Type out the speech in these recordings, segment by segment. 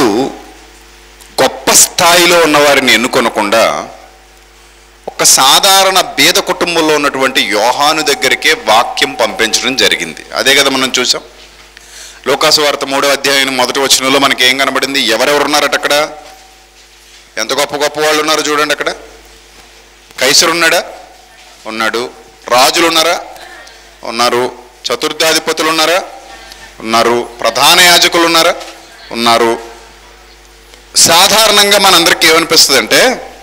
గొప్ప స్థాయిలో ఉన్నవారిని ఎన్నుకొనకుండా ఒక సాధారణ బీద కుటుంబంలో ఉన్నటువంటి యోహాను దగ్గరికే వాక్యం పంపించడం జరిగింది అదే కదా మనం చూసాం లోకాసు వార్త మూడో అధ్యాయం మొదటి వచనంలో మనకి ఏం కనబడింది ఎవరెవరు ఉన్నారట అక్కడ ఎంత గొప్ప గొప్ప వాళ్ళు ఉన్నారు చూడండి అక్కడ కైసరు ఉన్నాడా ఉన్నాడు రాజులు ఉన్నారా ఉన్నారు చతుర్థాధిపతులు ఉన్నారా ఉన్నారు ప్రధాన యాజకులు ఉన్నారా ఉన్నారు సాధారణంగా మనందరికీ ఏమనిపిస్తుంది అంటే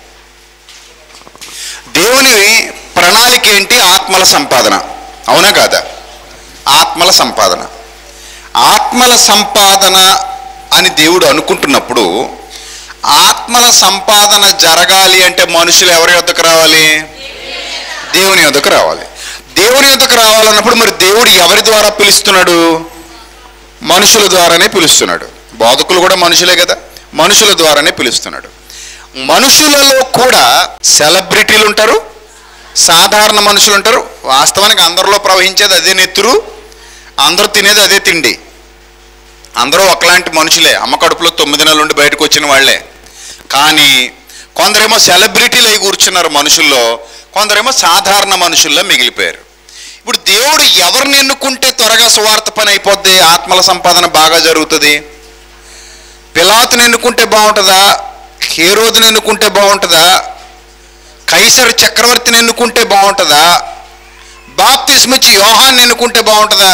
దేవుని ప్రణాళిక ఏంటి ఆత్మల సంపాదన అవునా కాదా ఆత్మల సంపాదన ఆత్మల సంపాదన అని దేవుడు అనుకుంటున్నప్పుడు ఆత్మల సంపాదన జరగాలి అంటే మనుషులు ఎవరి వద్దకు రావాలి దేవుని వద్దకు రావాలి దేవుని వద్దకు రావాలన్నప్పుడు మరి దేవుడు ఎవరి ద్వారా పిలుస్తున్నాడు మనుషుల ద్వారానే పిలుస్తున్నాడు బోధకులు కూడా మనుషులే కదా మనుషుల ద్వారానే పిలుస్తున్నాడు మనుషులలో కూడా సెలబ్రిటీలు ఉంటారు సాధారణ మనుషులు ఉంటారు వాస్తవానికి అందరిలో ప్రవహించేది అదే నెత్తురు అందరూ తినేది అదే తిండి అందరూ ఒకలాంటి మనుషులే అమ్మ కడుపులో తొమ్మిది నెలల నుండి బయటకు వచ్చిన వాళ్ళే కానీ కొందరేమో సెలబ్రిటీలు అయి కూర్చున్నారు మనుషుల్లో కొందరేమో సాధారణ మనుషుల్లో మిగిలిపోయారు ఇప్పుడు దేవుడు ఎవరిని ఎన్నుకుంటే త్వరగా సువార్త పని అయిపోద్ది ఆత్మల సంపాదన బాగా జరుగుతుంది పిలాతుని ఎన్నుకుంటే బాగుంటుందా హేరోదుని ఎన్నుకుంటే బాగుంటుందా కైసర్ చక్రవర్తిని ఎన్నుకుంటే బాగుంటుందా బాప్తిస్మిచ్చి యోహాన్ని ఎన్నుకుంటే బాగుంటుందా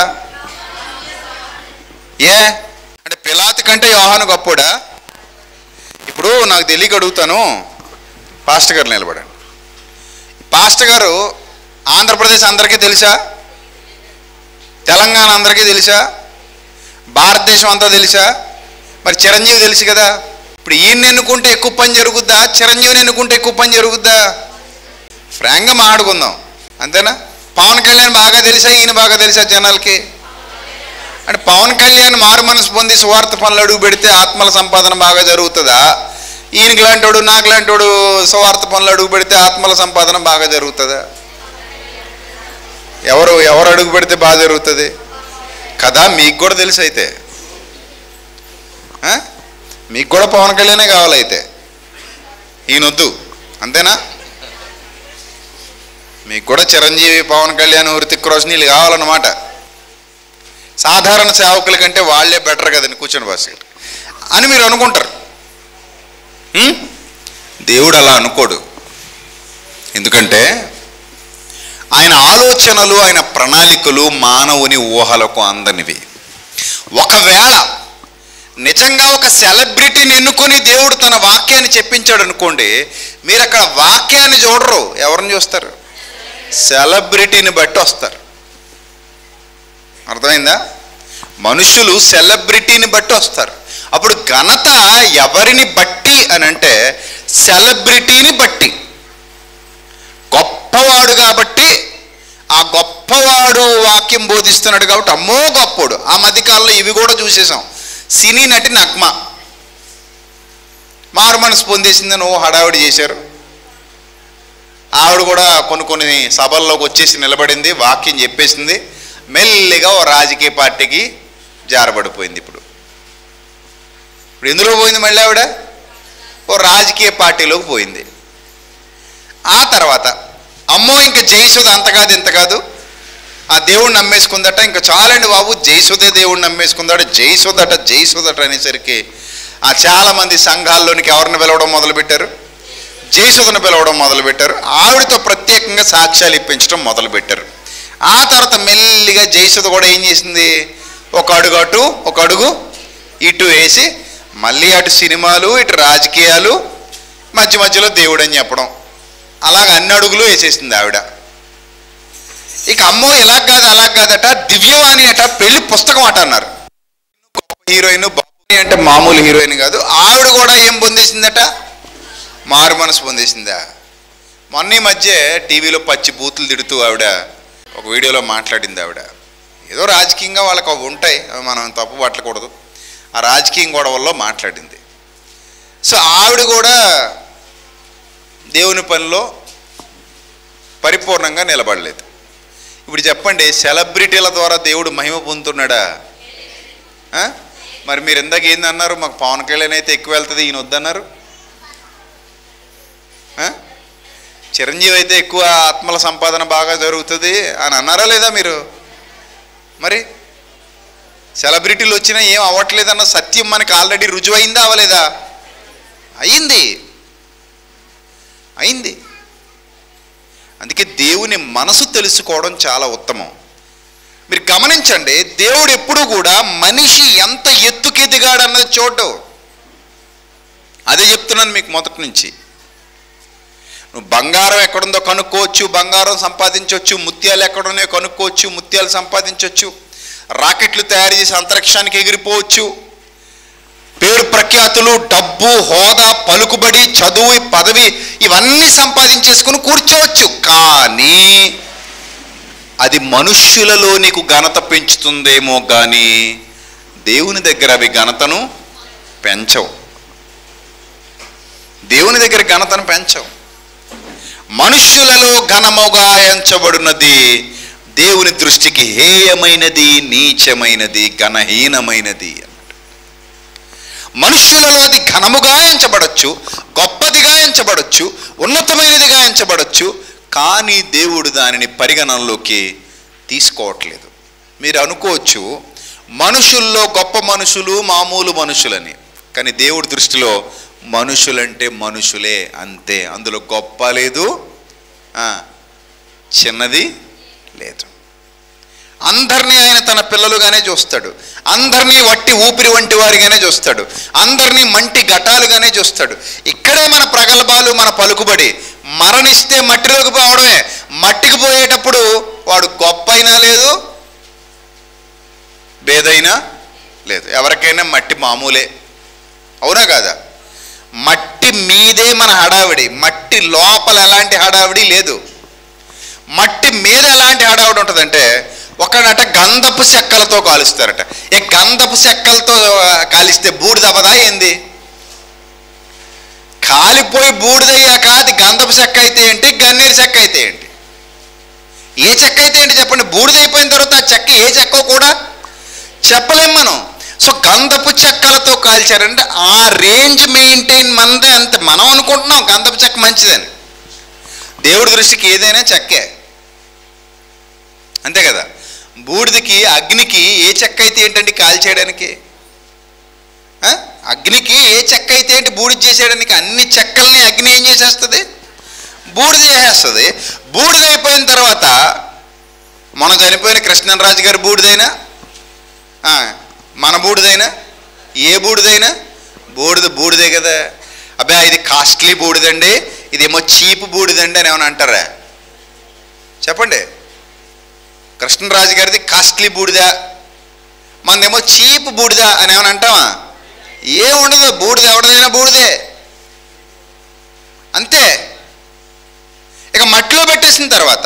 ఏ అంటే పిలాతి కంటే యోహాను గొప్పోడా ఇప్పుడు నాకు తెలియక అడుగుతాను పాస్టర్ గారు నిలబడండి పాస్టర్ గారు ఆంధ్రప్రదేశ్ అందరికీ తెలుసా తెలంగాణ అందరికీ తెలుసా భారతదేశం అంతా తెలుసా మరి చిరంజీవి తెలుసు కదా ఇప్పుడు ఈయన్ని ఎన్నుకుంటే ఎక్కువ పని జరుగుద్దా చిరంజీవిని ఎన్నుకుంటే ఎక్కువ పని జరుగుద్దా ఫ్రాంక్గా మాట్లాడుకుందాం అంతేనా పవన్ కళ్యాణ్ బాగా తెలుసా ఈయన బాగా తెలుసా జనాలకి అంటే పవన్ కళ్యాణ్ మారు మనసు పొంది సువార్త పనులు అడుగు పెడితే ఆత్మల సంపాదన బాగా జరుగుతుందా ఈయనకి లాంటోడు నాకు లాంటోడు సువార్త పనులు అడుగు పెడితే ఆత్మల సంపాదన బాగా జరుగుతుందా ఎవరు ఎవరు అడుగు పెడితే బాగా జరుగుతుంది కదా మీకు కూడా తెలుసు అయితే ఆ? మీకు కూడా పవన్ కళ్యాణే కావాలైతే ఈయనొద్దు అంతేనా మీకు కూడా చిరంజీవి పవన్ కళ్యాణ్ హృతిక్ రోషన్ వీళ్ళు కావాలన్నమాట సాధారణ సేవకుల కంటే వాళ్ళే బెటర్ కదండి కూర్చొని బస్ అని మీరు అనుకుంటారు హ్మ్? దేవుడు అలా అనుకోడు ఎందుకంటే ఆయన ఆలోచనలు ఆయన ప్రణాళికలు మానవుని ఊహలకు అందనివి ఒకవేళ నిజంగా ఒక సెలబ్రిటీని ఎన్నుకొని దేవుడు తన వాక్యాన్ని చెప్పించాడు అనుకోండి మీరు అక్కడ వాక్యాన్ని చూడరు ఎవరిని చూస్తారు సెలబ్రిటీని బట్టి వస్తారు అర్థమైందా మనుషులు సెలబ్రిటీని బట్టి వస్తారు అప్పుడు ఘనత ఎవరిని బట్టి అని అంటే సెలబ్రిటీని బట్టి గొప్పవాడు కాబట్టి ఆ గొప్పవాడు వాక్యం బోధిస్తున్నాడు కాబట్టి అమ్మో గొప్పోడు ఆ మధ్యకాలంలో ఇవి కూడా చూసేసాం సినీ నటి నగ్మ మారు మనసు పొందేసిందని ఓ హడావిడి చేశారు ఆవిడ కూడా కొన్ని కొన్ని సభల్లోకి వచ్చేసి నిలబడింది వాక్యం చెప్పేసింది మెల్లిగా ఓ రాజకీయ పార్టీకి జారబడిపోయింది ఇప్పుడు ఇప్పుడు ఎందులో పోయింది మళ్ళీ ఆవిడ ఓ రాజకీయ పార్టీలోకి పోయింది ఆ తర్వాత అమ్మో ఇంకా జయసుధ అంత కాదు ఇంత కాదు ఆ దేవుడిని నమ్మేసుకుందట ఇంకా చాలండి బాబు జయసుధే దేవుడిని నమ్మేసుకుందాడు జయసుదట జయసుదట అనేసరికి ఆ చాలామంది సంఘాల్లోనికి ఎవరిని పిలవడం మొదలుపెట్టారు జయసుధను పిలవడం మొదలుపెట్టారు ఆవిడతో ప్రత్యేకంగా సాక్ష్యాలు ఇప్పించడం మొదలుపెట్టారు ఆ తర్వాత మెల్లిగా జయసుధ కూడా ఏం చేసింది ఒక అడుగు అటు ఒక అడుగు ఇటు వేసి మళ్ళీ అటు సినిమాలు ఇటు రాజకీయాలు మధ్య మధ్యలో దేవుడు అని చెప్పడం అలాగ అన్ని అడుగులు వేసేసింది ఆవిడ ఇక అమ్మో ఇలా కాదు అలా కాదట దివ్యవాణి అట పెళ్లి పుస్తకం అట అన్నారు గొప్ప హీరోయిన్ బాబుని అంటే మామూలు హీరోయిన్ కాదు ఆవిడ కూడా ఏం పొందేసిందట మారు మనసు పొందేసిందా మొన్న ఈ మధ్య టీవీలో పచ్చి బూతులు తిడుతూ ఆవిడ ఒక వీడియోలో మాట్లాడింది ఆవిడ ఏదో రాజకీయంగా వాళ్ళకి అవి ఉంటాయి అవి మనం తప్పు పట్టకూడదు ఆ రాజకీయం గొడవల్లో మాట్లాడింది సో ఆవిడ కూడా దేవుని పనిలో పరిపూర్ణంగా నిలబడలేదు ఇప్పుడు చెప్పండి సెలబ్రిటీల ద్వారా దేవుడు మహిమ పొందుతున్నాడా ఆ? మరి మీరు ఇందాక ఏందన్నారు మాకు పవన్ కళ్యాణ్ అయితే ఎక్కువ వెళ్తుంది ఈయన వద్దన్నారు ఆ? చిరంజీవి అయితే ఎక్కువ ఆత్మల సంపాదన బాగా జరుగుతుంది అని అన్నారా లేదా మీరు మరి సెలబ్రిటీలు వచ్చినా ఏం అవ్వట్లేదన్న సత్యం మనకి ఆల్రెడీ రుజువైందా అవ్వలేదా అయింది అయింది అందుకే దేవుని మనసు తెలుసుకోవడం చాలా ఉత్తమం మీరు గమనించండి దేవుడు ఎప్పుడు కూడా మనిషి ఎంత ఎత్తుకెదిగాడు అన్నది చూడడం అదే చెప్తున్నాను మీకు మొదటి నుంచి నువ్వు బంగారం ఎక్కడుందో కనుక్కోవచ్చు బంగారం సంపాదించవచ్చు ముత్యాలు ఎక్కడున్నాయో కనుక్కోవచ్చు ముత్యాలు సంపాదించవచ్చు రాకెట్లు తయారు చేసి అంతరిక్షానికి ఎగిరిపోవచ్చు పేరు ప్రఖ్యాతులు డబ్బు హోదా పలుకుబడి చదువు పదవి ఇవన్నీ సంపాదించేసుకుని కూర్చోవచ్చు కానీ అది మనుష్యులలో నీకు ఘనత పెంచుతుందేమో కానీ దేవుని దగ్గర అవి ఘనతను పెంచవు దేవుని దగ్గర ఘనతను పెంచవు మనుష్యులలో ఘనముగా ఎంచబడినది దేవుని దృష్టికి హేయమైనది నీచమైనది ఘనహీనమైనది మనుష్యులలో అది ఘనముగా ఎంచబడచ్చు గొప్పదిగా ఎంచబడచ్చు ఉన్నతమైనదిగా ఎంచబడచ్చు కానీ దేవుడు దానిని పరిగణనలోకి తీసుకోవట్లేదు మీరు అనుకోవచ్చు మనుషుల్లో గొప్ప మనుషులు మామూలు మనుషులని కానీ దేవుడి దృష్టిలో మనుషులంటే మనుషులే అంతే అందులో గొప్ప లేదు ఆ, చిన్నది లేదు అందరినీ ఆయన తన పిల్లలుగానే చూస్తాడు అందరినీ వట్టి ఊపిరి వంటి వారిగానే చూస్తాడు అందరినీ మంటి ఘటాలుగానే చూస్తాడు ఇక్కడే మన ప్రగల్భాలు మన పలుకుబడి మరణిస్తే మట్టిలోకి పోవడమే మట్టికి పోయేటప్పుడు వాడు గొప్ప అయినా లేదు భేదైనా లేదు ఎవరికైనా మట్టి మామూలే అవునా కాదా మట్టి మీదే మన హడావిడి మట్టి లోపల ఎలాంటి హడావిడి లేదు మట్టి మీద ఎలాంటి హడావిడి ఉంటుందంటే ఒకనట గంధపు చెక్కలతో కాలుస్తారట ఏ గంధపు చెక్కలతో ఆ, కాలిస్తే బూడిదవ్వదా ఏంది కాలిపోయి బూడిదయ్యాక అది గంధపు చెక్క అయితే ఏంటి గన్నేరు చెక్క అయితే ఏంటి ఏ చెక్క అయితే ఏంటి చెప్పండి బూడిదైపోయిన తర్వాత ఆ చెక్క ఏ చెక్క కూడా చెప్పలేం మనం సో గంధపు చెక్కలతో కాల్చారంటే ఆ రేంజ్ మెయింటైన్ మనదే అంతే మనం అనుకుంటున్నాం గంధపు చెక్క మంచిదని దేవుడి దృష్టికి ఏదైనా చెక్కే అంతే కదా బూడిదకి అగ్నికి ఏ చెక్క అయితే ఏంటండి కాల్చేయడానికి ఆ? అగ్నికి ఏ చెక్క అయితే ఏంటి బూడిద చేసేయడానికి అన్ని చెక్కల్ని అగ్ని ఏం చేసేస్తుంది బూడిద చేసేస్తుంది బూడిద అయిపోయిన తర్వాత మనం చనిపోయిన కృష్ణరాజు గారి బూడిదైనా ఆ, మన బూడిదైనా ఏ బూడిదైనా బూడిద బూడిదే కదా అబ్బాయి ఇది కాస్ట్లీ బూడిదండి ఇదేమో చీప్ బూడిదండి అని ఏమైనా అంటారా చెప్పండి కృష్ణరాజు గారిది కాస్ట్లీ బూడిద మనదేమో చీప్ బూడిద అని ఏమైనా అంటామా ఏం ఉండదు బూడిద ఎవరిదైనా బూడిదే అంతే ఇక మట్టిలో పెట్టేసిన తర్వాత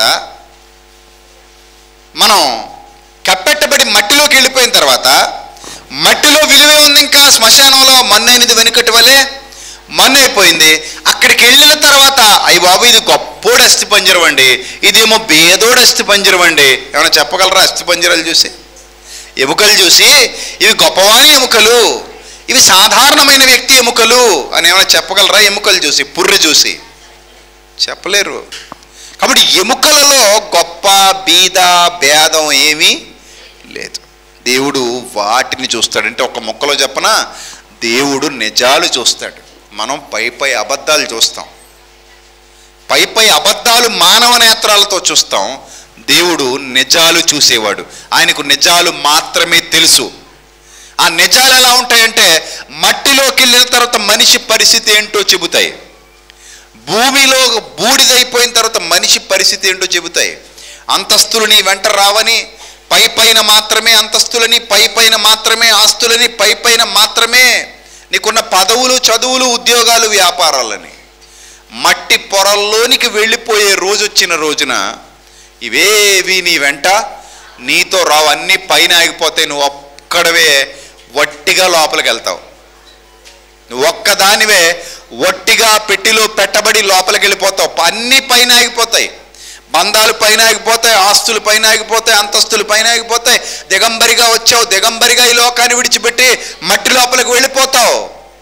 మనం కప్పెట్టబడి మట్టిలోకి వెళ్ళిపోయిన తర్వాత మట్టిలో విలువే ఉంది ఇంకా శ్మశానంలో మన్నైనది వెనుకటి వలె మన్ను అయిపోయింది అక్కడికి వెళ్ళిన తర్వాత అయ్యి బాబు ఇది గొప్పోడు అస్థి పంజరం అండి ఇదేమో బేదోడు అస్థి పంజరం అండి ఏమైనా చెప్పగలరా అస్థి పంజరాలు చూసి ఎముకలు చూసి ఇవి గొప్పవారి ఎముకలు ఇవి సాధారణమైన వ్యక్తి ఎముకలు అని ఏమైనా చెప్పగలరా ఎముకలు చూసి పుర్రె చూసి చెప్పలేరు కాబట్టి ఎముకలలో గొప్ప బీద భేదం ఏమీ లేదు దేవుడు వాటిని చూస్తాడు అంటే ఒక మొక్కలో చెప్పన దేవుడు నిజాలు చూస్తాడు మనం పై పై అబద్ధాలు చూస్తాం పై పై అబద్ధాలు మానవ నేత్రాలతో చూస్తాం దేవుడు నిజాలు చూసేవాడు ఆయనకు నిజాలు మాత్రమే తెలుసు ఆ నిజాలు ఎలా ఉంటాయంటే మట్టిలోకి వెళ్ళిన తర్వాత మనిషి పరిస్థితి ఏంటో చెబుతాయి భూమిలో బూడిదైపోయిన తర్వాత మనిషి పరిస్థితి ఏంటో చెబుతాయి అంతస్తులు నీ వెంట రావని పై పైన మాత్రమే అంతస్తులని పై పైన మాత్రమే ఆస్తులని పై పైన మాత్రమే నీకున్న పదవులు చదువులు ఉద్యోగాలు వ్యాపారాలని మట్టి పొరల్లోనికి వెళ్ళిపోయే రోజు వచ్చిన రోజున ఇవేవి నీ వెంట నీతో రావు అన్నీ పైన ఆగిపోతాయి నువ్వు ఒక్కడవే వట్టిగా లోపలికి వెళ్తావు నువ్వు ఒక్కదానివే ఒట్టిగా పెట్టిలో పెట్టబడి లోపలికి వెళ్ళిపోతావు అన్నీ పైన ఆగిపోతాయి బంధాలు పైన ఆగిపోతాయి ఆస్తులు పైన ఆగిపోతాయి అంతస్తులు పైన ఆగిపోతాయి దిగంబరిగా వచ్చావు దిగంబరిగా ఈ లోకాన్ని విడిచిపెట్టి మట్టి లోపలికి వెళ్ళిపోతావు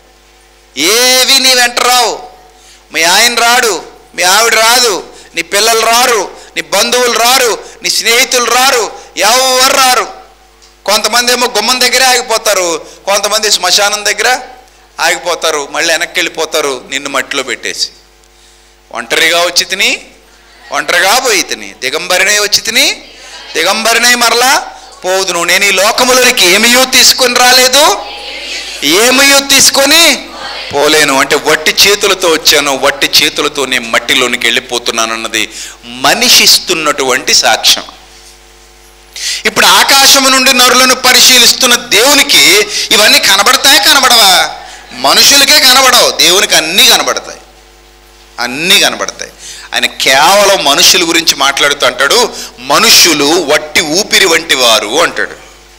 ఏవి నీ వెంట రావు మీ ఆయన రాడు మీ ఆవిడ రాదు నీ పిల్లలు రారు నీ బంధువులు రారు నీ స్నేహితులు రారు ఎవరు రారు కొంతమంది ఏమో గుమ్మం దగ్గరే ఆగిపోతారు కొంతమంది శ్మశానం దగ్గర ఆగిపోతారు మళ్ళీ వెనక్కి వెళ్ళిపోతారు నిన్ను మట్టిలో పెట్టేసి ఒంటరిగా వచ్చి తిని ఒంటరిగా పోయి తిని దిగంబరినే వచ్చి తిని దిగంబరినే మరలా పోదును నేను ఈ లోకములోనికి ఏమియూ తీసుకొని రాలేదు ఏమియూ తీసుకొని పోలేను అంటే వట్టి చేతులతో వచ్చాను వట్టి చేతులతో నేను మట్టిలోనికి వెళ్ళిపోతున్నాను అన్నది మనిషిస్తున్నటువంటి సాక్ష్యం ఇప్పుడు ఆకాశము నుండి నరులను పరిశీలిస్తున్న దేవునికి ఇవన్నీ కనబడతాయా కనబడవా మనుషులకే కనబడవు దేవునికి అన్నీ కనబడతాయి అన్నీ కనబడతాయి ఆయన కేవలం మనుషుల గురించి మాట్లాడుతూ అంటాడు మనుషులు వట్టి ఊపిరి వంటి వారు అంటాడు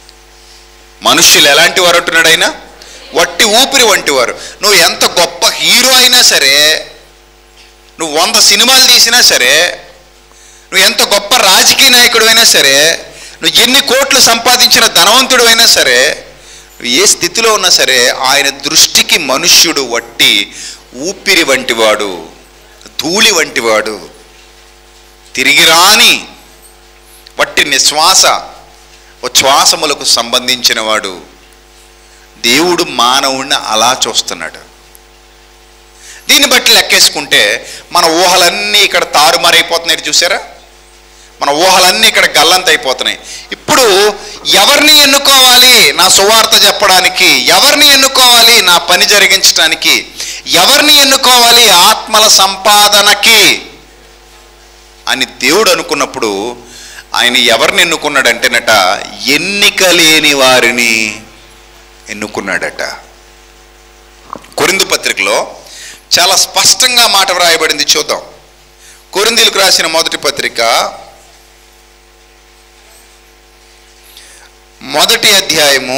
మనుషులు ఎలాంటి వారు అంటున్నాడు ఆయన వట్టి ఊపిరి వంటి వారు నువ్వు ఎంత గొప్ప హీరో అయినా సరే నువ్వు వంద సినిమాలు తీసినా సరే నువ్వు ఎంత గొప్ప రాజకీయ నాయకుడు అయినా సరే నువ్వు ఎన్ని కోట్లు సంపాదించిన ధనవంతుడు అయినా సరే నువ్వు ఏ స్థితిలో ఉన్నా సరే ఆయన దృష్టికి మనుష్యుడు వట్టి ఊపిరి వంటివాడు ధూళి వంటివాడు తిరిగి రాని వట్టి నిశ్వాస ఉచ్ఛ్వాసములకు సంబంధించిన వాడు దేవుడు మానవుణ్ణి అలా చూస్తున్నాడు దీన్ని బట్టి లెక్కేసుకుంటే మన ఊహలన్నీ ఇక్కడ తారుమారైపోతున్నాయి చూసారా మన ఊహలన్నీ ఇక్కడ గల్లంత అయిపోతున్నాయి ఇప్పుడు ఎవరిని ఎన్నుకోవాలి నా సువార్త చెప్పడానికి ఎవరిని ఎన్నుకోవాలి నా పని జరిగించడానికి ఎవరిని ఎన్నుకోవాలి ఆత్మల సంపాదనకి అని దేవుడు అనుకున్నప్పుడు ఆయన ఎవరిని ఎన్నుకున్నాడంటేనట ఎన్నిక లేని వారిని ఎన్నుకున్నాడట కొరిందు పత్రికలో చాలా స్పష్టంగా మాట వ్రాయబడింది చూద్దాం కొరిందీలకు రాసిన మొదటి పత్రిక మొదటి అధ్యాయము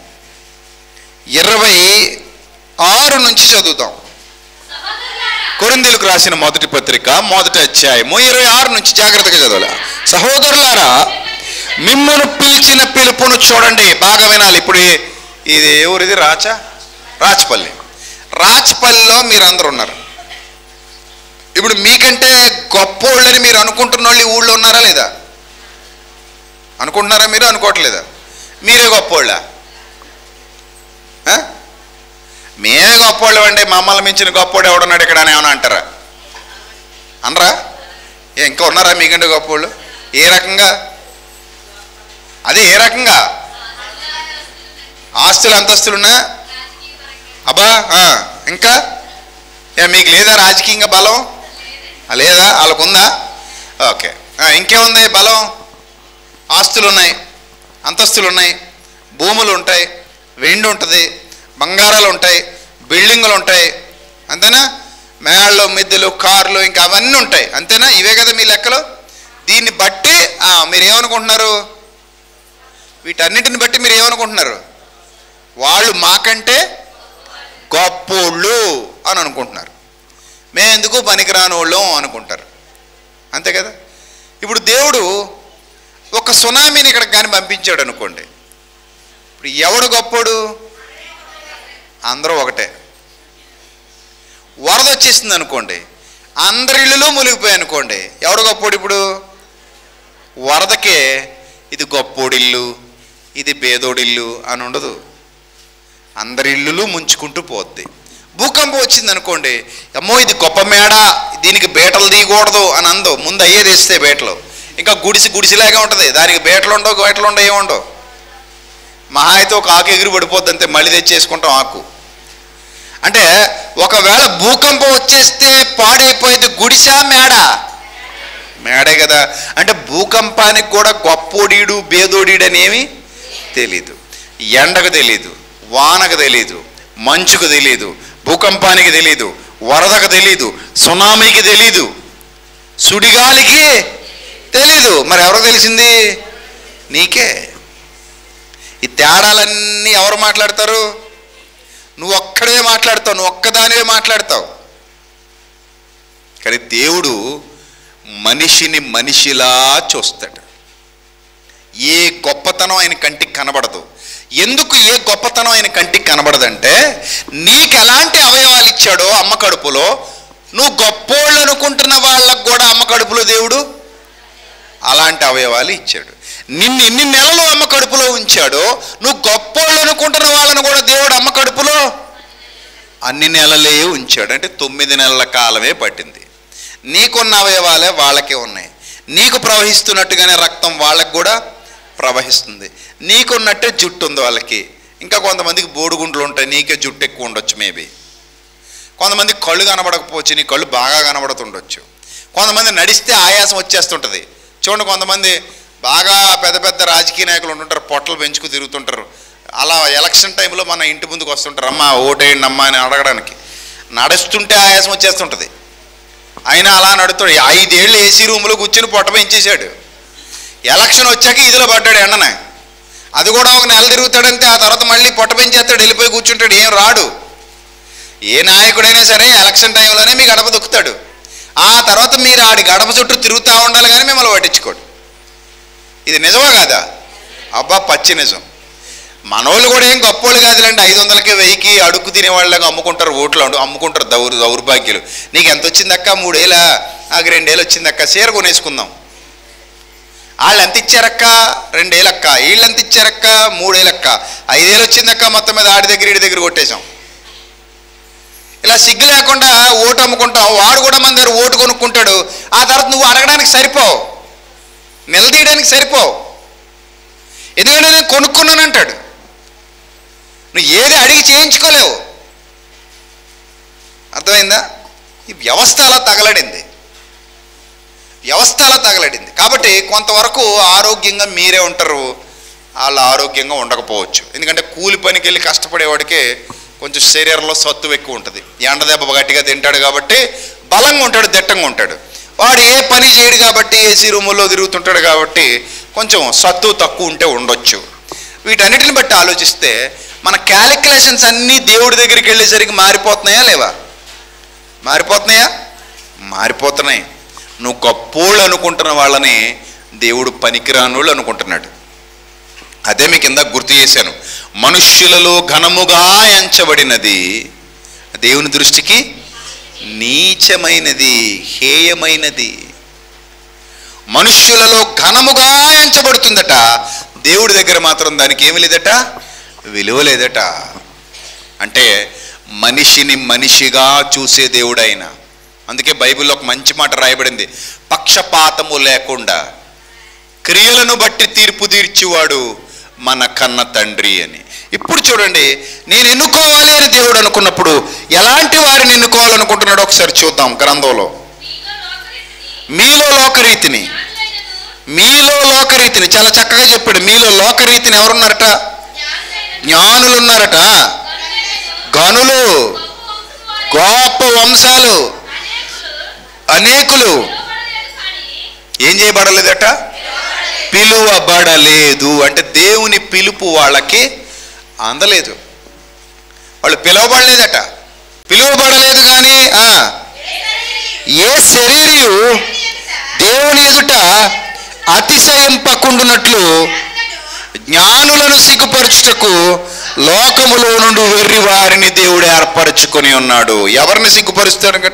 ఇరవై ఆరు నుంచి చదువుతాం కొరిందీలకు రాసిన మొదటి పత్రిక మొదటి అధ్యాయము ఇరవై ఆరు నుంచి జాగ్రత్తగా చదవాలి సహోదరులారా మిమ్మును పిలిచిన పిలుపును చూడండి బాగా వినాలి ఇప్పుడు ఈ- ఇది ఏ ఊరిది రాచా రాచపల్లి రాచపల్లిలో మీరు అందరు ఉన్నారు ఇప్పుడు మీకంటే గొప్పోళ్ళని మీరు అనుకుంటున్న వాళ్ళు ఈ ఊళ్ళో ఉన్నారా లేదా అనుకుంటున్నారా మీరు అనుకోవట్లేదా మీరే గొప్పోళ్ళా ఆ? మేమే గొప్పోళ్ళం అంటే మమ్మల్ని మించిన గొప్పోడు ఎవడున్నాడు ఇక్కడ అని ఏమైనా అంటారా అనరా ఏ, ఇంకా ఉన్నారా మీకంటే గొప్పోళ్ళు ఏ రకంగా అదే ఏ రకంగా ఆస్తులు అంతస్తులున్నా అబ్బా ఆ, ఇంకా ఏ మీకు లేదా రాజకీయంగా బలం ఆ, లేదా వాళ్ళకుందా ఓకే ఆ, ఇంకేముంది బలం ఆస్తులు ఉన్నాయి అంతస్తులు ఉన్నాయి భూములు ఉంటాయి వెండి ఉంటుంది బంగారాలు ఉంటాయి బిల్డింగులు ఉంటాయి అంతేనా మేళ్ళు మిద్దెలు కార్లు ఇంకా అవన్నీ ఉంటాయి అంతేనా ఇవే కదా మీ లెక్కలు దీన్ని బట్టి ఆ, మీరు ఏమనుకుంటున్నారు వీటన్నిటిని బట్టి మీరు ఏమనుకుంటున్నారు వాళ్ళు మాకంటే గొప్పోళ్ళు అని అనుకుంటున్నారు మేము ఎందుకు పనికిరాని వాళ్ళం అనుకుంటారు అంతే కదా ఇప్పుడు దేవుడు ఒక సునామీని ఇక్కడ కానీ పంపించాడు అనుకోండి ఇప్పుడు ఎవడు గొప్పోడు అందరూ ఒకటే వరద వచ్చేసింది అనుకోండి అందరి ఇళ్ళలో మునిగిపోయాయి అనుకోండి ఎవడు గొప్పోడు ఇప్పుడు వరదకే ఇది గొప్పోడిల్లు ఇది బేదోడిల్లు అని ఉండదు అందరి ఇల్లులు ముంచుకుంటూ పోద్ది భూకంపం వచ్చింది అనుకోండి అమ్మో ఇది గొప్ప మేడ దీనికి బేటలు తీయకూడదు అని అందో ముందు అయ్యే తెస్తే బేటలు ఇంకా గుడిసి గుడిసిలాగా ఉంటుంది దానికి బేటలు ఉండవు బేటలు ఉండవు ఏముండవు మహా అయితే ఒక ఆకు ఎగిరి పడిపోద్ది అంతే మళ్ళీ తెచ్చేసుకుంటాం ఆకు అంటే ఒకవేళ భూకంపం వచ్చేస్తే పాడైపోయేది గుడిసా మేడ మేడే కదా అంటే భూకంపానికి కూడా గొప్పోడీడు బేదోడీడు అనేవి తెలీదు ఎండకు తెలీదు వానకు తెలీదు మంచుకు తెలీదు భూకంపానికి తెలీదు వరదకు తెలీదు సునామీకి తెలీదు సుడిగాలికి తెలీదు మరి ఎవరికి తెలిసింది నీకే ఈ తేడాలన్నీ ఎవరు మాట్లాడతారు నువ్వు ఒక్కడే మాట్లాడతావు నువ్వు ఒక్కదానివే మాట్లాడతావు కానీ దేవుడు మనిషిని మనిషిలా చూస్తాడు ఏ గొప్పతనం ఆయన కంటికి కనబడదు ఎందుకు ఏ గొప్పతనం ఆయన కంటికి కనబడదంటే నీకు ఎలాంటి అవయవాలు ఇచ్చాడో అమ్మ కడుపులో నువ్వు గొప్పోళ్ళు అనుకుంటున్న వాళ్ళకు కూడా అమ్మ కడుపులో దేవుడు అలాంటి అవయవాలు ఇచ్చాడు నిన్ను ఎన్ని నెలలు అమ్మ కడుపులో ఉంచాడో నువ్వు గొప్పోళ్ళు అనుకుంటున్న వాళ్ళను కూడా దేవుడు అమ్మ కడుపులో అన్ని నెలలే ఉంచాడు అంటే తొమ్మిది నెలల కాలమే పట్టింది నీకున్న అవయవాలే వాళ్ళకే ఉన్నాయి నీకు ప్రవహిస్తున్నట్టుగానే రక్తం వాళ్ళకి కూడా ప్రవహిస్తుంది నీకున్నట్టే జుట్టు ఉంది వాళ్ళకి ఇంకా కొంతమందికి బోడుగుండ్లు ఉంటాయి నీకే జుట్టు ఎక్కువ ఉండొచ్చు మేబీ కొంతమంది కళ్ళు కనబడకపోవచ్చు నీ కళ్ళు బాగా కనబడుతుండొచ్చు కొంతమంది నడిస్తే ఆయాసం వచ్చేస్తుంటుంది చూడండి కొంతమంది బాగా పెద్ద పెద్ద రాజకీయ నాయకులు ఉంటుంటారు పొట్టలు పెంచుకు తిరుగుతుంటారు అలా ఎలక్షన్ టైంలో మన ఇంటి ముందుకు వస్తుంటారు అమ్మా ఓటేయండి అమ్మా అని అడగడానికి నడుస్తుంటే ఆయాసం వచ్చేస్తుంటుంది ఆయన అలా నడుతాడు ఐదేళ్ళు ఏసీ రూమ్లో కూర్చుని పొట్ట పెంచేశాడు ఎలక్షన్ వచ్చాక ఇదిలో పడ్డాడు ఎండన అది కూడా ఒక నెల తిరుగుతాడంతే ఆ తర్వాత మళ్ళీ పొట్ట పెంచేస్తాడు వెళ్ళిపోయి కూర్చుంటాడు ఏం రాడు ఏ నాయకుడైనా సరే ఎలక్షన్ టైంలోనే మీ గడప దొక్కుతాడు ఆ తర్వాత మీరు ఆడి గడప చుట్టూ తిరుగుతూ ఉండాలి కానీ మిమ్మల్ని పట్టించుకోడు ఇది నిజమా కాదా అబ్బా పచ్చి నిజం మనోళ్ళు కూడా ఏం గొప్పోళ్ళు కాదులేండి ఐదు వందలకి వెయ్యికి అడుక్కు తినేవాళ్ళగా అమ్ముకుంటారు ఓట్లు అమ్ము- అమ్ముకుంటారు దౌర్ దౌర్భాగ్యులు నీకు ఎంత వచ్చిందక్క మూడేళ్ళ నాకు రెండేళ్ళు వచ్చిందక్క చీర కొనేసుకుందాం వాళ్ళు ఎంత ఇచ్చారక్క రెండేళ్ళక్క వీళ్ళు ఎంత ఇచ్చారక్క మూడేళ్ళక్క ఐదేళ్ళు వచ్చిందక్క మొత్తం మీద ఆడి దగ్గర ఈడి దగ్గర కొట్టేశాం ఇలా సిగ్గు లేకుండా ఓటు అమ్ముకుంటాం వాడు కూడా మన దగ్గర ఓటు కొనుక్కుంటాడు ఆ తర్వాత నువ్వు అడగడానికి సరిపోవు నిలదీయడానికి సరిపోవు ఎందుకంటే నేను కొనుక్కున్నాను అంటాడు నువ్వు ఏది అడిగి చేయించుకోలేవు అర్థమైందా ఈ వ్యవస్థ అలా తగలడింది వ్యవస్థ అలా తగలడింది కాబట్టి కొంతవరకు ఆరోగ్యంగా మీరే ఉంటారు వాళ్ళు ఆరోగ్యంగా ఉండకపోవచ్చు ఎందుకంటే కూలి పనికి వెళ్ళి కష్టపడేవాడికి కొంచెం శరీరంలో సత్తు ఎక్కువ ఉంటుంది ఎండ దెబ్బ గట్టిగా తింటాడు కాబట్టి బలంగా ఉంటాడు దిట్టంగా ఉంటాడు వాడు ఏ పని చేయడు కాబట్టి ఏసీ రూముల్లో తిరుగుతుంటాడు కాబట్టి కొంచెం సత్తు తక్కువ ఉంటే ఉండొచ్చు వీటన్నిటిని బట్టి ఆలోచిస్తే మన క్యాలిక్యులేషన్స్ అన్నీ దేవుడి దగ్గరికి వెళ్ళేసరికి మారిపోతున్నాయా లేవా మారిపోతున్నాయా మారిపోతున్నాయి నువ్వు గొప్పోళ్ళు అనుకుంటున్న వాళ్ళని దేవుడు పనికిరానోళ్ళు అనుకుంటున్నాడు అదే మీకు కింద గుర్తు చేశాను మనుష్యులలో ఘనముగా ఎంచబడినది దేవుని దృష్టికి నీచమైనది హేయమైనది మనుష్యులలో ఘనముగా ఎంచబడుతుందట దేవుడి దగ్గర మాత్రం దానికి ఏమి లేదట విలువ లేదట అంటే మనిషిని మనిషిగా చూసే దేవుడు ఆయన అందుకే బైబిల్లో ఒక మంచి మాట రాయబడింది పక్షపాతము లేకుండా క్రియలను బట్టి తీర్పు తీర్చివాడు మన కన్న తండ్రి అని ఇప్పుడు చూడండి నేను ఎన్నుకోవాలి అని దేవుడు అనుకున్నప్పుడు ఎలాంటి వారిని ఎన్నుకోవాలనుకుంటున్నాడో ఒకసారి చూద్దాం గ్రంథంలో మీలో లోకరీతిని మీలో లోకరీతిని జ్ఞానులైనను మీలో లోకరీతిని చాలా చక్కగా చెప్పాడు మీలో లోకరీతిని ఎవరున్నారట జ్ఞానులైనను జ్ఞానులు ఉన్నారట గనులైనను గనులు గొప్ప వంశము వారి గొప్ప వంశాలు అనేకులు అనేకులు పిలువబడలేదు కానీ ఏం చేయబడలేదట పిలువబడలేదు అంటే దేవుని పిలుపు వాళ్ళకి అందలేదు వాళ్ళు పిలువబడలేదట పిలువబడలేదు కానీ ఆ, ఏ శరీరియు దేవుని ఎదుట అతిశయింపకుండునట్లు జ్ఞానులను సిగ్గుపరచుటకు లోకములో నుండి వెర్రి వారిని దేవుడు ఏర్పరచుకొని ఉన్నాడు ఎవరిని సిగ్గుపరుస్తాడనట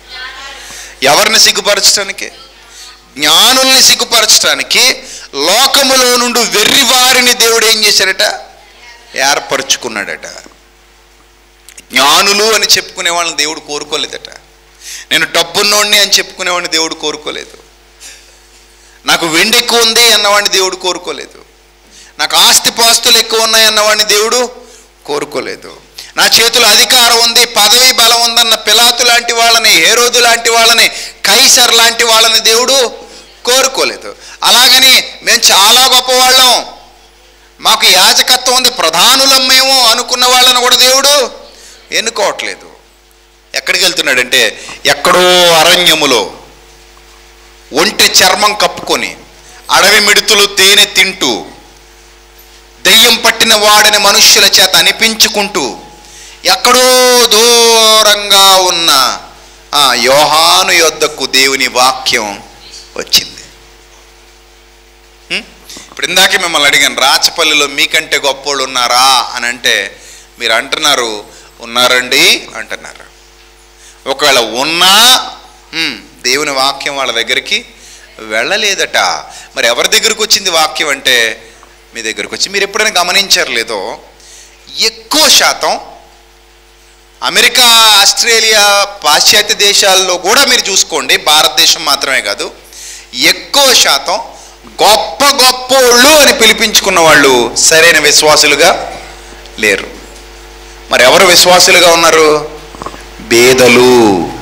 ఎవరిని సిగ్గుపరచడానికి జ్ఞానుల్ని సిగ్గుపరచడానికి లోకములో నుండి వెర్రి వారిని దేవుడు ఏం చేశాడట ఏర్పరచుకున్నాడట జ్ఞానులు అని చెప్పుకునే వాళ్ళని దేవుడు కోరుకోలేదట నేను డబ్బున్నోడిని అని చెప్పుకునేవాడిని దేవుడు కోరుకోలేదు నాకు వెండి ఎక్కువ ఉంది అన్నవాడిని దేవుడు కోరుకోలేదు నాకు ఆస్తి పాస్తులు ఎక్కువ ఉన్నాయి అన్నవాడిని దేవుడు కోరుకోలేదు నా చేతిలో అధికారం ఉంది పదవి బలం ఉందన్న పిలాతు లాంటి వాళ్ళని హేరోదు లాంటి వాళ్ళని కైసర్ లాంటి వాళ్ళని దేవుడు కోరుకోలేదు అలాగని మేము చాలా గొప్పవాళ్ళం మాకు యాజకత్వం ఉంది ప్రధానులం మేము అనుకున్న వాళ్ళని కూడా దేవుడు ఎన్నుకోవట్లేదు ఎక్కడికి వెళ్తున్నాడంటే ఎక్కడో అరణ్యములో ఒంటి చర్మం కప్పుకొని అడవి మిడుతులు తేనె తింటూ దెయ్యం పట్టిన వాడని మనుష్యుల చేత అనిపించుకుంటూ ఎక్కడో దూరంగా ఉన్న ఆ యోహాను యొద్దకు దేవుని వాక్యం వచ్చింది హ్మ్? ఇప్పుడు ఇందాకే మిమ్మల్ని అడిగాను రాచపల్లిలో మీకంటే గొప్పోళ్ళు ఉన్నారా అని అంటే మీరు అంటున్నారు ఉన్నారండి అంటున్నారు ఒకవేళ ఉన్నా హ్మ్, దేవుని వాక్యం వాళ్ళ దగ్గరికి వెళ్ళలేదట మరి ఎవరి దగ్గరికి వచ్చింది వాక్యం అంటే మీ దగ్గరికి వచ్చి మీరు ఎప్పుడైనా గమనించారు లేదో ఎక్కువ శాతం అమెరికా ఆస్ట్రేలియా పాశ్చాత్య దేశాల్లో కూడా మీరు చూసుకోండి భారతదేశం మాత్రమే కాదు ఎక్కువ శాతం గొప్ప గొప్పోళ్ళు అని పిలిపించుకున్న వాళ్ళు సరైన విశ్వాసులుగా లేరు మరి ఎవరు విశ్వాసులుగా ఉన్నారు బేదలు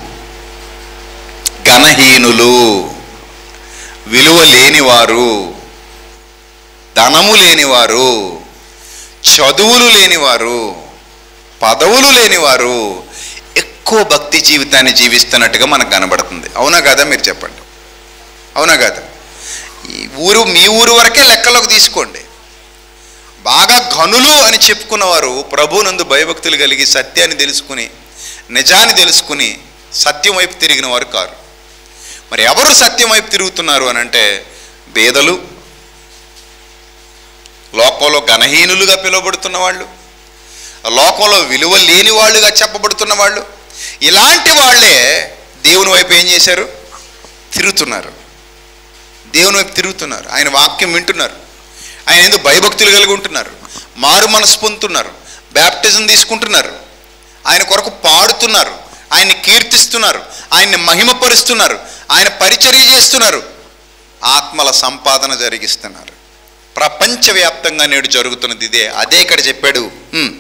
ఘనహీనులు విలువ లేనివారు ధనము లేనివారు చదువులు లేనివారు పదవులు లేనివారు ఎక్కువ భక్తి జీవితాన్ని జీవిస్తున్నట్టుగా మనకు కనబడుతుంది అవునా కదా మీరు చెప్పండి అవునా కదా ఈ ఊరు మీ ఊరు వరకే లెక్కలోకి తీసుకోండి బాగా ఘనులు అని చెప్పుకున్నవారు ప్రభునందు భయభక్తులు కలిగి సత్యాన్ని తెలుసుకుని నిజాన్ని తెలుసుకుని సత్యం వైపు తిరిగిన వారు కారు మరి ఎవరు సత్యం వైపు తిరుగుతున్నారు అని అంటే బేదలు లోకంలో ఘనహీనులుగా పిలువబడుతున్న వాళ్ళు లోకంలో విలువ లేని వాళ్ళుగా చెప్పబడుతున్న వాళ్ళు ఇలాంటి వాళ్ళే దేవుని వైపు ఏం చేశారు తిరుగుతున్నారు దేవుని వైపు తిరుగుతున్నారు ఆయన వాక్యం వింటున్నారు ఆయన ఎందుకు భయభక్తులు కలిగి ఉంటున్నారు మారు మనసు పొందుతున్నారు బ్యాప్టిజం తీసుకుంటున్నారు ఆయన కొరకు పాడుతున్నారు ఆయన్ని కీర్తిస్తున్నారు ఆయన్ని మహిమపరుస్తున్నారు ఆయన పరిచర్య చేస్తున్నారు ఆత్మల సంపాదన జరిగిస్తున్నారు ప్రపంచవ్యాప్తంగా నేడు జరుగుతున్నది ఇదే అదే ఇక్కడ చెప్పాడు హ్మ్.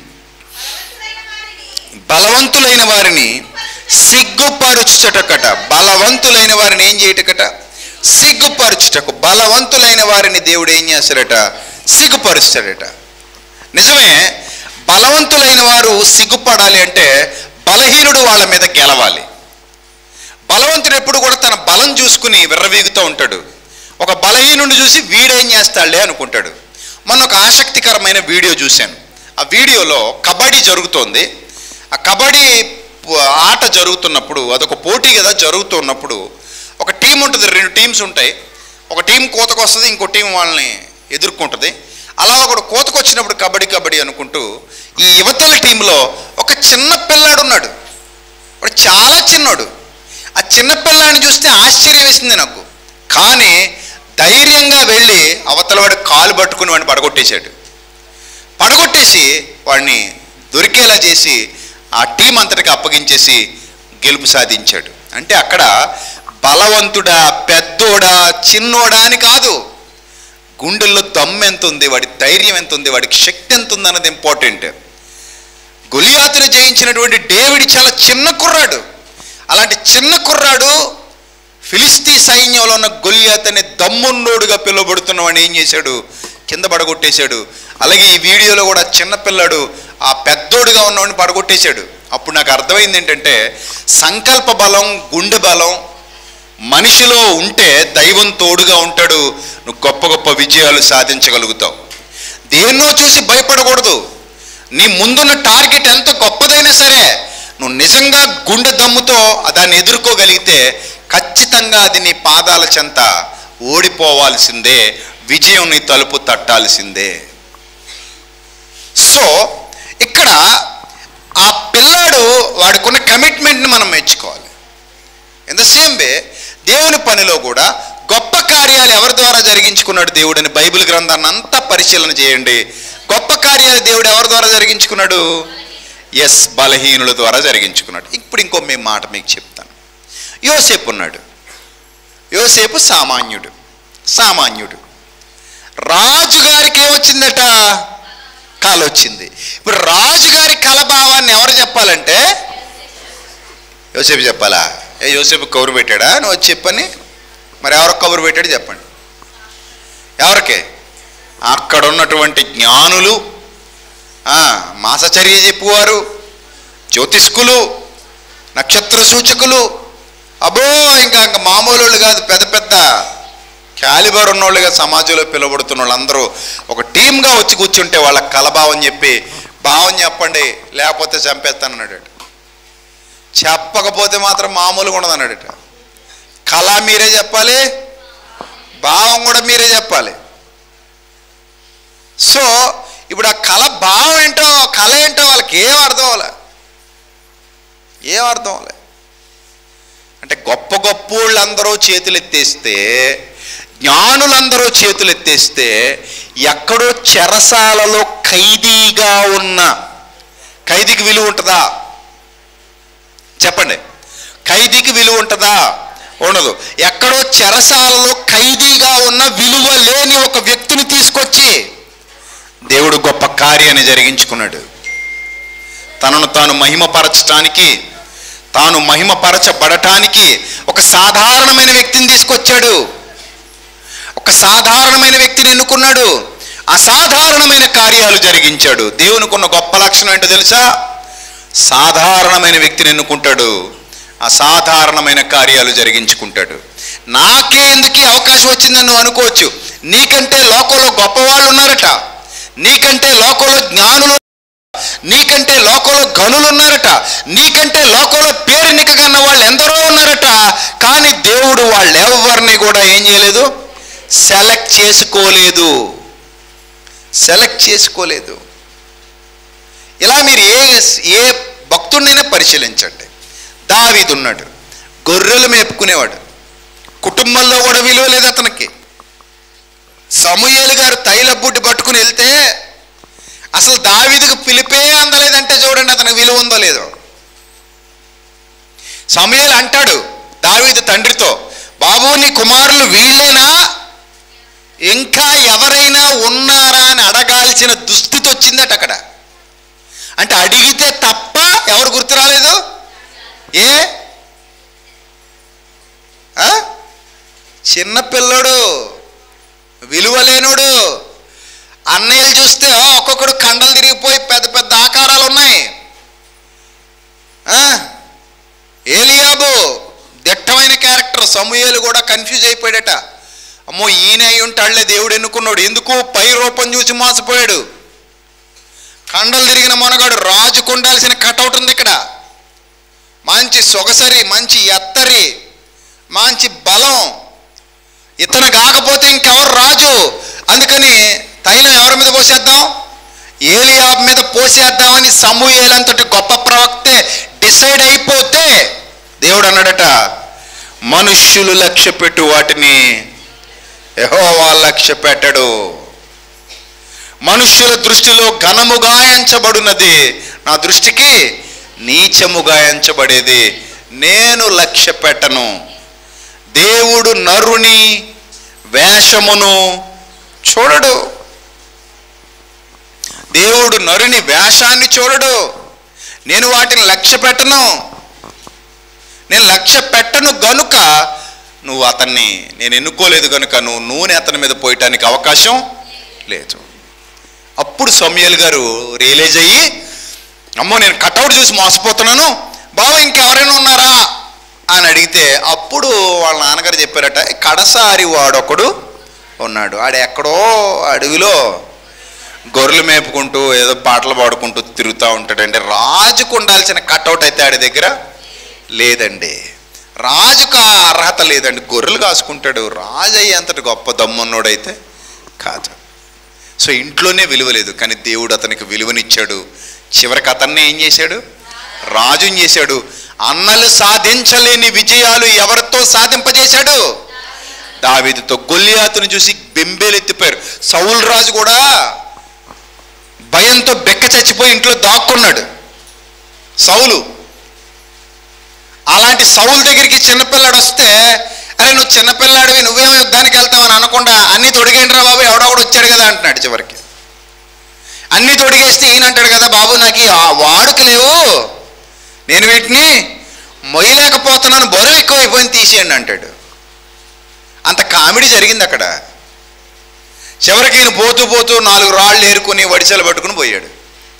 బలవంతులైన వారిని సిగ్గుపరుచుటకట బలవంతులైన వారిని ఏం చేయటకట సిగ్గుపరచుటకు బలవంతులైన వారిని దేవుడు ఏం చేస్తాడట సిగ్గుపరుస్తాడట నిజమే బలవంతులైన వారు సిగ్గుపడాలి అంటే బలహీనుడు వాళ్ళ మీద గెలవాలి బలవంతుడు ఎప్పుడు కూడా తన బలం చూసుకుని విర్రవీగుతూ ఉంటాడు ఒక బలహీనుడిని చూసి వీడేం చేస్తాడులే అనుకుంటాడు మొన్న ఒక ఆసక్తికరమైన వీడియో చూశాను ఆ వీడియోలో కబడ్డీ జరుగుతోంది ఆ కబడ్డీ ప- ఆట జరుగుతున్నప్పుడు అదొక పోటీ కదా జరుగుతున్నప్పుడు ఒక టీం ఉంటుంది రెండు టీమ్స్ ఉంటాయి ఒక టీం కోతకు వస్తుంది ఇంకో టీం వాళ్ళని ఎదుర్కొంటుంది అలా ఒకడు కోతకు వచ్చినప్పుడు కబడ్డీ కబడ్డీ అనుకుంటూ ఈ యువతల టీంలో ఒక చిన్న పిల్లాడు ఉన్నాడు వాడు చాలా చిన్నోడు ఆ చిన్న పిల్లాడిని చూస్తే ఆశ్చర్యం వేసింది నాకు కానీ ధైర్యంగా వెళ్ళి అవతల వాడు కాలు పట్టుకుని వాడిని పడగొట్టేశాడు పడగొట్టేసి వాడిని దొరికేలా చేసి ఆ టీం అంతటికి అప్పగించేసి గెలుపు సాధించాడు అంటే అక్కడ బలవంతుడా పెద్దోడా చిన్నోడా అని కాదు గుండెల్లో దమ్ము ఎంత ఉంది వాడి ధైర్యం ఎంత ఉంది వాడికి శక్తి ఎంత ఉంది అన్నది ఇంపార్టెంట్ గొలియాతును జయించినటువంటి డేవిడ్ చాలా చిన్న కుర్రాడు అలాంటి చిన్న కుర్రాడు ఫిలిస్తీ సైన్యంలో ఉన్న గొలియాత్ అనే దమ్మున్నోడుగా పిలువబడుతున్న వాడిని ఏం చేశాడు కింద పడగొట్టేశాడు అలాగే ఈ వీడియోలో కూడా చిన్న పిల్లాడు ఆ పెద్దోడుగా ఉన్నవాడిని పడగొట్టేశాడు అప్పుడు నాకు అర్థమైంది ఏంటంటే సంకల్ప బలం గుండె బలం మనిషిలో ఉంటే దైవం తోడుగా ఉంటాడు నువ్వు గొప్ప గొప్ప విజయాలు సాధించగలుగుతావు దేన్నో చూసి భయపడకూడదు నీ ముందున్న టార్గెట్ ఎంత గొప్పదైనా సరే నువ్వు నిజంగా గుండె దమ్ముతో దాన్ని ఎదుర్కోగలిగితే ఖచ్చితంగా అది నీ పాదాల చెంత ఓడిపోవాల్సిందే విజయం నీ తలుపు తట్టాల్సిందే సో ఇక్కడ ఆ పిల్లాడు వాడికున్న కమిట్మెంట్ని మనం మెచ్చుకోవాలి ఇన్ ద సేమ్ వే దేవుని పనిలో కూడా గొప్ప కార్యాలు ఎవరి ద్వారా జరిగించుకున్నాడు దేవుడని బైబిల్ గ్రంథాన్ని అంతా పరిశీలన చేయండి గొప్ప కార్యాలు దేవుడు ఎవరి ద్వారా జరిగించుకున్నాడు ఎస్ బలహీనుల ద్వారా జరిగించుకున్నాడు ఇప్పుడు ఇంకో మీ మాట మీకు చెప్తాను యోసేపు ఉన్నాడు యోసేపు సామాన్యుడు సామాన్యుడు రాజుగారికి ఏమొచ్చిందట కళ వచ్చింది ఇప్పుడు రాజుగారి కళ భావాన్ని ఎవరు చెప్పాలంటే యోసేపు చెప్పాలా ఏ యోసేపు కబురు పెట్టాడా నువ్వు వచ్చి చెప్పని మరి ఎవరికి కబురు పెట్టాడు చెప్పండి ఎవరికి అక్కడ ఉన్నటువంటి జ్ఞానులు ఆ, మాసచర్య చెప్పువారు జ్యోతిష్కులు నక్షత్ర సూచకులు అబ్బో ఇంకా ఇంకా మామూలు వాళ్ళు కాదు పెద్ద పెద్ద క్యాలిబర్ ఉన్నోళ్ళుగా సమాజంలో పిలువబడుతున్న వాళ్ళందరూ ఒక టీమ్గా వచ్చి కూర్చుంటే వాళ్ళ కలభావం చెప్పి భావం చెప్పండి లేకపోతే చంపేస్తానన్నాడు చెప్పకపోతే మాత్రం మామూలుగా ఉండదు అన్నాడట కళ మీరే చెప్పాలి భావం కూడా మీరే చెప్పాలి సో ఇప్పుడు ఆ కళ భావం ఏంటో కళ ఏంటో వాళ్ళకి ఏం అర్థం అవ్వలే ఏం అర్థం అవ్వలే అంటే గొప్ప గొప్ప వాళ్ళందరూ చేతులు ఎత్తేస్తే జ్ఞానులందరూ చేతులు ఎత్తేస్తే ఎక్కడో చెరసాలలో ఖైదీగా ఉన్న ఖైదీకి విలువ ఉంటుందా చెప్పండి ఖైదీకి విలువ ఉంటుందా ఉండదు ఎక్కడో చెరసాలలో ఖైదీగా ఉన్న విలువ లేని ఒక వ్యక్తిని తీసుకొచ్చి దేవుడు గొప్ప కార్యాన్ని జరిగించుకున్నాడు తనను తాను మహిమపరచటానికి తాను మహిమపరచబడటానికి ఒక సాధారణమైన వ్యక్తిని తీసుకొచ్చాడు ఒక సాధారణమైన వ్యక్తిని ఎన్నుకున్నాడు అసాధారణమైన కార్యాలు జరిగించాడు దేవునికి ఉన్న గొప్ప లక్షణం ఏంటో తెలుసా సాధారణమైన వ్యక్తిని ఎన్నుకుంటాడు అసాధారణమైన కార్యాలు జరిగించుకుంటాడు నాకే ఎందుకు ఈ అవకాశం వచ్చిందని నువ్వు అనుకోవచ్చు నీకంటే లోకంలో గొప్పవాళ్ళు ఉన్నారట నీకంటే లోకంలో జ్ఞానులు నీకంటే లోకంలో గనులు ఉన్నారట నీకంటే లోకంలో పేరు నిక్కగన్న వాళ్ళు ఎందరో ఉన్నారట కానీ దేవుడు వాళ్ళెవరిని కూడా ఏం చేయలేదు సెలెక్ట్ చేసుకోలేదు సెలెక్ట్ చేసుకోలేదు ఇలా మీరు ఏ ఏ భక్తుడినైనా పరిశీలించండి దావీదు ఉన్నాడు గొర్రెలు మేపుకునేవాడు కుటుంబంలో కూడా విలువ లేదు అతనికి సమూయేలు గారు తైల బుడ్డి పట్టుకుని వెళ్తే అసలు దావీదుకు పిలిపే అందలేదంటే చూడండి అతనికి విలువ ఉందో లేదో సమూయేలు అంటాడు దావీదు తండ్రితో బాబు నీ కుమారులు వీళ్ళేనా ఇంకా ఎవరైనా ఉన్నారా అని అడగాల్సిన దుస్థితి వచ్చిందట అక్కడ అంటే అడిగితే తప్ప ఎవరు గుర్తు రాలేదు ఏ ఆ? చిన్న పిల్లడు విలువలేనుడు అన్నయ్యలు చూస్తే ఆ, ఒక్కొక్కడు కండలు తిరిగిపోయి పెద్ద పెద్ద ఆకారాలు ఉన్నాయి ఆ? ఏలియాబు దిట్టమైన క్యారెక్టర్ సమూహలు కూడా కన్ఫ్యూజ్ అయిపోయాడట అమ్మో ఈయన అయి ఉంటాడులే దేవుడు ఎన్నుకున్నాడు ఎందుకు పై రూపం చూసి మోసపోయాడు కండలు తిరిగిన మనగాడు రాజుకు ఉండాల్సిన కటౌట్ ఉంది ఇక్కడ మంచి సొగసరి మంచి ఎత్తరి మంచి బలం ఇతను కాకపోతే ఇంకెవరు రాజు అందుకని తైలం ఎవరి మీద పోసేద్దాం ఏలియాబ్ మీద పోసేద్దామని సమూహేలంతటి గొప్ప ప్రవక్తే డిసైడ్ అయిపోతే దేవుడు అన్నాడట మనుష్యులు లక్ష్య పెట్టు వాటిని యెహోవా లక్ష్య పెట్టడు మనుష్యుల దృష్టిలో ఘనముగా ఎంచబడినది నా దృష్టికి నీచముగా ఎంచబడేది నేను లక్ష్య పెట్టను దేవుడు నరుని వేషమును చూడడు దేవుడు నరుని వేషాన్ని చూడడు నేను వాటిని లక్ష్య పెట్టను నేను లక్ష్య పెట్టను గనుక నువ్వు అతన్ని నేను ఎన్నుకోలేదు కనుక నువ్వు నూనె అతని మీద పోయటానికి అవకాశం లేదు అప్పుడు సమయల్ గారు రియలైజ్ అయ్యి అమ్మో నేను కట్అవుట్ చూసి మోసపోతున్నాను బావ ఇంకెవరైనా ఉన్నారా అని అడిగితే అప్పుడు వాళ్ళ నాన్నగారు చెప్పారట కడసారి వాడొకడు ఉన్నాడు ఆడ ఎక్కడో అడవిలో గొర్రెలు మేపుకుంటూ ఏదో పాటలు పాడుకుంటూ తిరుగుతూ ఉంటాడండి రాజుకు ఉండాల్సిన కట్అవుట్ అయితే ఆడి దగ్గర లేదండి రాజుకు ఆ అర్హత లేదండి గొర్రెలు కాసుకుంటాడు రాజు అయ్యేంతటి గొప్ప దమ్మున్నోడైతే కాదు సో ఇంట్లోనే విలువ లేదు కానీ దేవుడు అతనికి విలువనిచ్చాడు చివరికి అతన్ని ఏం చేశాడు రాజుని చేశాడు అన్నలు సాధించలేని విజయాలు ఎవరితో సాధింపజేశాడు దావీదుతో గొల్లియాతును చూసి బెంబేలెత్తిపోయారు సౌల్ రాజు కూడా భయంతో బెక్క చచ్చిపోయి ఇంట్లో దాక్కున్నాడు సౌలు అలాంటి సౌలు దగ్గరికి చిన్నపిల్లాడు వస్తే అరే నువ్వు చిన్నపిల్లాడివి నువ్వేమో యుద్ధానికి వెళ్తావని అనకుండా అన్ని తొడిగేంట్రా బాబు ఎవడొకడు వచ్చాడు కదా అంటున్నాడు చివరికి అన్ని తొడిగేస్తే ఈయన అంటాడు కదా బాబు నాకు ఈ ఆ వాడుక లేవు నేను వీటిని మొయ్యలేకపోతున్నాను బరువు ఎక్కువైపోయింది తీసేయండి అంటాడు అంత కామెడీ జరిగింది అక్కడ చివరికి ఈయన పోతూ పోతూ నాలుగు రాళ్ళు ఏరుకొని వడిసెలు పట్టుకుని పోయాడు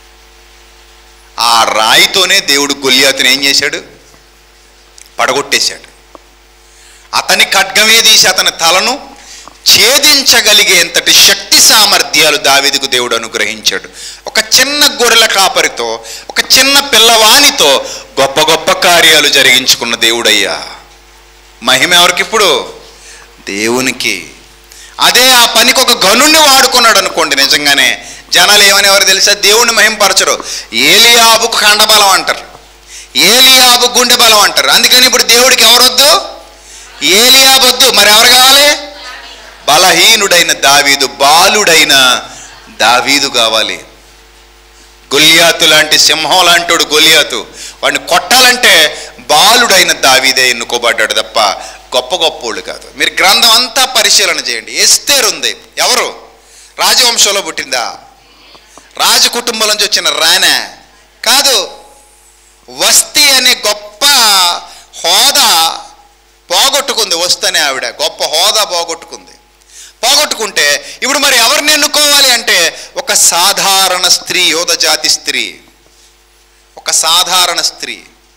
ఆ రాయితోనే దేవుడు గొల్లియాతుని ఏం చేశాడు పడగొట్టేశాడు అతని ఖడ్గమే తీసి అతని తలను ఛేదించగలిగేంతటి శక్తి సామర్థ్యాలు దావీదుకు దేవుడు అనుగ్రహించాడు ఒక చిన్న గొర్రెల కాపరితో ఒక చిన్న పిల్లవానితో గొప్ప గొప్ప కార్యాలు జరిగించుకున్న దేవుడయ్యా మహిమ ఎవరికి ఇప్పుడు దేవునికి అదే ఆ పనికి ఒక గనుణ్ణి వాడుకున్నాడు అనుకోండి నిజంగానే జనాలు ఏమనేవారు తెలుసా దేవుణ్ణి మహింపరచరు ఏలియాబుకు ఖండబలం అంటారు ఏలియాబు గుండె బలం అంటారు అందుకని ఇప్పుడు దేవుడికి ఎవరొద్దు ఏలియాబొద్దు మరి ఎవరు కావాలి బలహీనుడైన దావీదు బాలుడైన దావీదు కావాలి గొలియాతు లాంటి సింహం లాంటోడు గొలియాతు వాడిని కొట్టాలంటే బాలుడైన దావీదే ఎన్నుకోబడ్డాడు తప్ప గొప్ప గొప్పోళ్ళు కాదు మీరు గ్రంథం అంతా పరిశీలన చేయండి ఎస్తేర్ ఉంది ఎవరు రాజవంశంలో పుట్టిందా రాజ కుటుంబం నుంచి వచ్చిన రానా కాదు వస్తి అనే గొప్ప హోదా పోగొట్టుకుంది వస్తు అనే ఆవిడ గొప్ప హోదా పోగొట్టుకుంది పోగొట్టుకుంటే ఇప్పుడు మరి ఎవరిని ఎన్నుకోవాలి అంటే ఒక సాధారణ స్త్రీ యోధ జాతి స్త్రీ ఒక సాధారణ స్త్రీ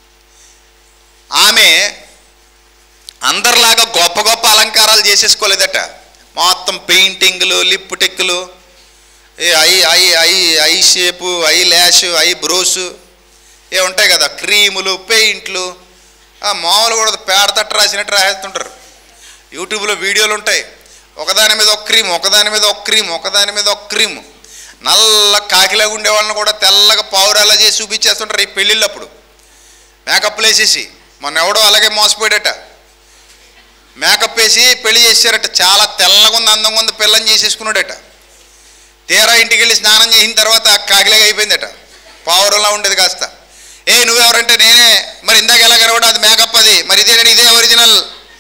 ఆమె అందరిలాగా గొప్ప గొప్ప అలంకారాలు చేసేసుకోలేదట మొత్తం పెయింటింగ్లు లిప్ టెక్కులు ఏ eye eye eye eye shape eyelash eyebrows ఏ ఉంటాయి కదా క్రీములు పెయింట్లు ఆ మామూలు కూడా పేడ తట్టు రాసినట్టు రాసేస్తుంటారు యూట్యూబ్లో వీడియోలు ఉంటాయి ఒకదాని మీద ఒక క్రీమ్ ఒకదాని మీద ఒక క్రీమ్ ఒకదాని మీద ఒక క్రీమ్ నల్ల కాకిలాగా ఉండే వాళ్ళని కూడా తెల్లగా పావురాలా చేసి చూపించేస్తుంటారు ఈ పెళ్ళిళ్ళప్పుడు మేకప్లు వేసేసి మొన్న ఎవడో అలాగే మోసపోయాడట మేకప్ వేసి పెళ్లి చేశారట చాలా తెల్లగా ఉంది అందంగా ఉంది పిల్లని చేసేసుకున్నాడట తీరా ఇంటికి వెళ్ళి స్నానం చేసిన తర్వాత కాకిలాగా అయిపోయిందట పావురంలా ఉండేది కాస్త ఏ నువ్వెవరంటే నేనే మరి ఇందాక ఎలా కనబడా అది మేకప్ అది మరి ఇదేనండి ఇదే ఒరిజినల్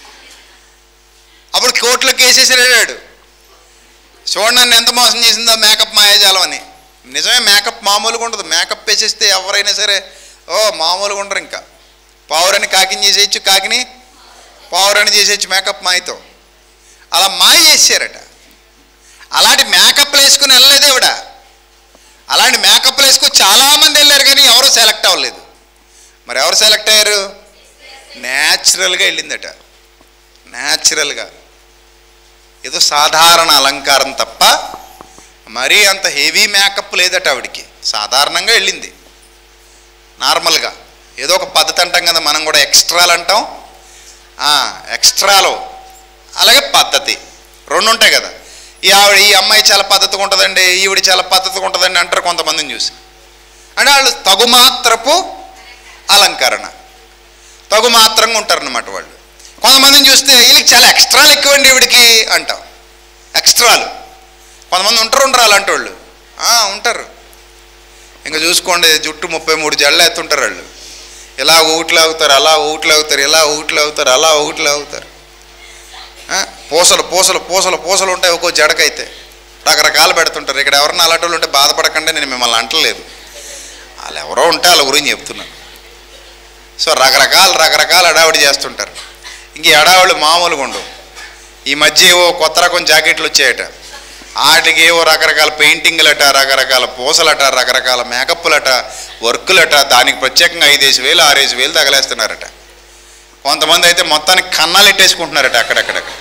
అప్పుడు కోర్టులో కేసేసాడు వెళ్ళాడు చూడండి నన్ను ఎంత మోసం చేసిందో మేకప్ మాయాజాలం అని నిజమే మేకప్ మామూలుగా ఉండదు మేకప్ వేసేస్తే ఎవరైనా సరే ఓ మామూలుగా ఉండరు ఇంకా పావురని కాకిని చేసేయచ్చు కాకిని పావురని చేసేయచ్చు మేకప్ మాయతో అలా మాయ చేశారట అలాంటి మేకప్లు వేసుకుని వెళ్ళలేదు ఇవిడ అలాంటి మేకప్లు వేసుకుని చాలామంది వెళ్ళారు కానీ ఎవరు సెలెక్ట్ అవ్వలేదు మరి ఎవరు సెలెక్ట్ అయ్యారు న్యాచురల్గా వెళ్ళిందట న్యాచురల్గా ఏదో సాధారణ అలంకారం తప్ప మరీ అంత హెవీ మేకప్ లేదట ఆవిడికి సాధారణంగా వెళ్ళింది నార్మల్గా ఏదో ఒక పద్ధతి అంటాం కదా మనం కూడా ఎక్స్ట్రాలు అంటాం ఆ, ఎక్స్ట్రాలో అలాగే పద్ధతి రెండు ఉంటాయి కదా ఈ ఆవిడ ఈ అమ్మాయి చాలా పద్ధతిగా ఉంటుందండి ఈవిడ చాలా పద్ధతిగా ఉంటుందండి అంటారు కొంతమందిని చూసి అంటే వాళ్ళు తగుమాత్రపు అలంకరణ తగుమాత్రంగా ఉంటారన్నమాట వాళ్ళు కొంతమందిని చూస్తే వీళ్ళకి చాలా ఎక్స్ట్రాలు ఎక్కువండి ఈవిడికి అంటాం ఎక్స్ట్రాలు కొంతమంది ఉంటారు ఉండరు అలాంటి వాళ్ళు ఆ, ఉంటారు ఇంకా చూసుకోండి జుట్టు ముప్పై మూడు జళ్ళు ఎత్తుంటారు వాళ్ళు ఇలా ఊట్లు అవుతారు అలా ఊట్లు అవుతారు ఇలా ఊట్లు అవుతారు అలా ఊట్లు అవుతారు ఆ, పూసలు పూసలు పూసలు పూసలు ఉంటాయి ఒక్కో జడకైతే రకరకాలు పెడుతుంటారు ఇక్కడ ఎవరన్నా అలాంటి వాళ్ళు ఉంటే బాధపడకండి నేను మిమ్మల్ని అంటలేదు వాళ్ళు ఎవరో ఉంటే వాళ్ళ గురించి చెప్తున్నాను సో రకరకాల రకరకాల అడావిడి చేస్తుంటారు ఇంక ఈ అడావిడి మామూలుగా ఉండవు ఈ మధ్య ఏవో కొత్త రకం జాకెట్లు వచ్చాయట వాటికి ఏవో రకరకాల పెయింటింగ్లట రకరకాల పూసలట రకరకాల మేకప్లట వర్కులట దానికి ప్రత్యేకంగా ఐదేసి వేలు ఆరేసి వేలు తగలేస్తున్నారట కొంతమంది అయితే మొత్తానికి కన్నాలు ఎట్టేసుకుంటున్నారట అక్కడక్కడక్కడ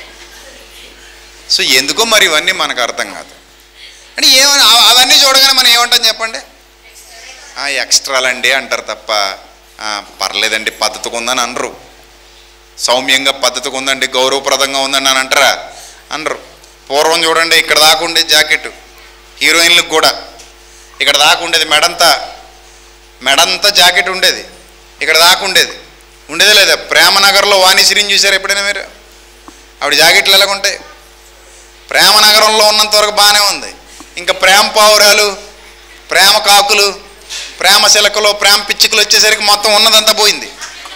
సో ఎందుకో మరి ఇవన్నీ మనకు అర్థం కాదు అంటే ఏమని అవ- అవన్నీ చూడగానే మనం ఏమంటాం చెప్పండి ఆ, ఎక్స్ట్రాలండి అంటారు తప్ప ఆ, పర్లేదండి పద్ధతిగా ఉందని అనరు సౌమ్యంగా పద్ధతిగా ఉందండి గౌరవప్రదంగా ఉందండి అని అంటారా అనరు పూర్వం చూడండి ఇక్కడ దాకా ఉండేది జాకెట్ హీరోయిన్లకు కూడా ఇక్కడ దాకా ఉండేది మెడంతా మెడంతా జాకెట్ ఉండేది ఇక్కడ దాకా ఉండేది ఉండేదే లేదా ప్రేమనగర్లో వాణిశ్రీని చూసారు ఎప్పుడైనా మీరు ఆవిడ జాకెట్లు ఎలాగ ఉంటాయి ప్రేమనగరంలో ఉన్నంత వరకు బాగానే ఉంది ఇంకా ప్రేమ పావురాలు ప్రేమ కాకులు ప్రేమ శిలకలు ప్రేమ పిచ్చుకలు వచ్చేసరికి మొత్తం ఉన్నదంతా పోయింది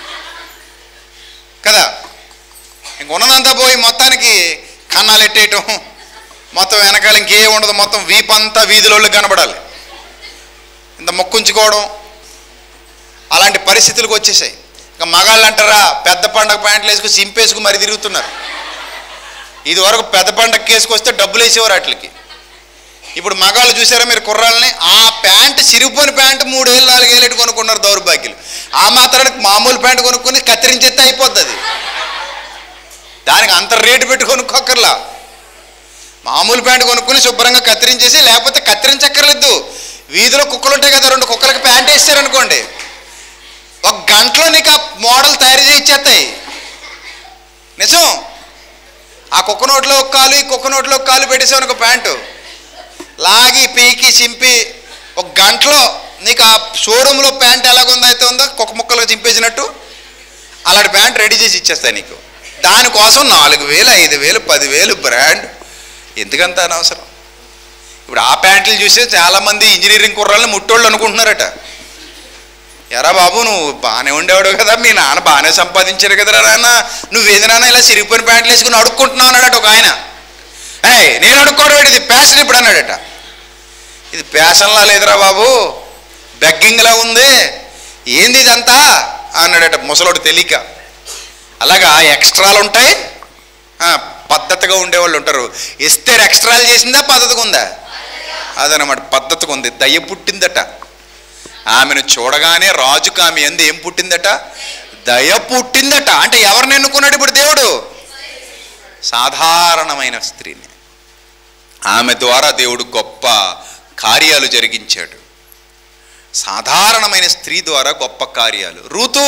కదా ఇంక ఉన్నదంతా పోయి మొత్తానికి కన్నాలు ఎట్టేయటం మొత్తం వెనకాల ఇంకేం ఉండదు మొత్తం వీపంతా వీధిలోళ్ళు కనబడాలి ఇంత మొక్కుంచుకోవడం అలాంటి పరిస్థితులకు వచ్చేసాయి ఇంకా మగాళ్ళు అంటారా పెద్ద పండగ ప్యాంట్లు వేసుకుని సింపేసుకు మరి తిరుగుతున్నారు ఇది వరకు పెద్ద పండగ కేసుకొస్తే డబ్బులు వేసేవారు వాటికి ఇప్పుడు మగాళ్ళు చూసారా మీరు కుర్రాళ్ళని ఆ ప్యాంట్ చిరిగిపోయిన ప్యాంట్ మూడేళ్ళు నాలుగేళ్ళు ఎటు కొనుక్కున్నారు దౌర్భాగ్యులు ఆ మాత్రానికి మామూలు ప్యాంట్ కొనుక్కొని కత్తిరించేస్తే అయిపోద్ది అది దానికి అంత రేటు పెట్టి కొనుక్కోక్కర్లా మామూలు ప్యాంట్ కొనుక్కొని శుభ్రంగా కత్తిరించేసి లేకపోతే కత్తిరించక్కర్లేదు వీధిలో కుక్కలు ఉంటాయి కదా రెండు కుక్కలకి ప్యాంట్ వేస్తారనుకోండి ఒక గంటలో నీకు ఆ మోడల్ తయారు చేసి ఇచ్చేస్తాయి నిజం ఆ కుక్క నోట్లో ఒక కాలు ఈ కుక్క నోట్లో ఒక కాలు పెట్టేసావు ఒక ప్యాంటు లాగి పీకి చింపి ఒక గంటలో నీకు ఆ షోరూంలో ప్యాంట్ ఎలాగుందైతే ఉందో కుక్క ముక్కలు చింపేసినట్టు అలాంటి ప్యాంట్ రెడీ చేసి ఇచ్చేస్తాయి నీకు దానికోసం నాలుగు వేలు ఐదు వేలు పదివేలు బ్రాండ్ ఎందుకంత అనవసరం ఇప్పుడు ఆ ప్యాంట్లు చూసి చాలామంది ఇంజనీరింగ్ కుర్రాళ్ళని ముట్టోళ్ళు అనుకుంటున్నారట ఎరా బాబు నువ్వు బాగానే ఉండేవాడు కదా మీ నాన్న బాగానే సంపాదించారు కదరా నాన్న నువ్వేది నాన్న ఇలా సిరిగిపోయిన ప్యాంట్లు వేసుకుని అడుక్కుంటున్నావు అన్నాడట ఒక ఆయన ఏయ్ నేను అడుక్కోవడం ఏంటి? ఇది ప్యాషన్ ఇప్పుడు అన్నాడట ఇది ప్యాషన్లా లేదురా బాబు బెగ్గింగ్లా ఉంది ఏంది ఇదంతా అన్నాడట ముసలోడు తెలియక అలాగా ఎక్స్ట్రాలు ఉంటాయి ఆ, పద్ధతిగా ఉండేవాళ్ళు ఉంటారు ఇస్తే ఎక్స్ట్రాలు చేసిందా పద్ధతిగా ఉందా అదనమాట పద్ధతిగా ఉంది దయ్య పుట్టిందట ఆమెను చూడగానే రాజుకు ఆమె ఎందు ఏం పుట్టిందట దయ పుట్టిందట అంటే ఎవరిని ఎన్నుకున్నాడు ఇప్పుడు దేవుడు సాధారణమైన స్త్రీని ఆమె ద్వారా దేవుడు గొప్ప కార్యాలు జరిగించాడు సాధారణమైన స్త్రీ ద్వారా గొప్ప కార్యాలు రూతు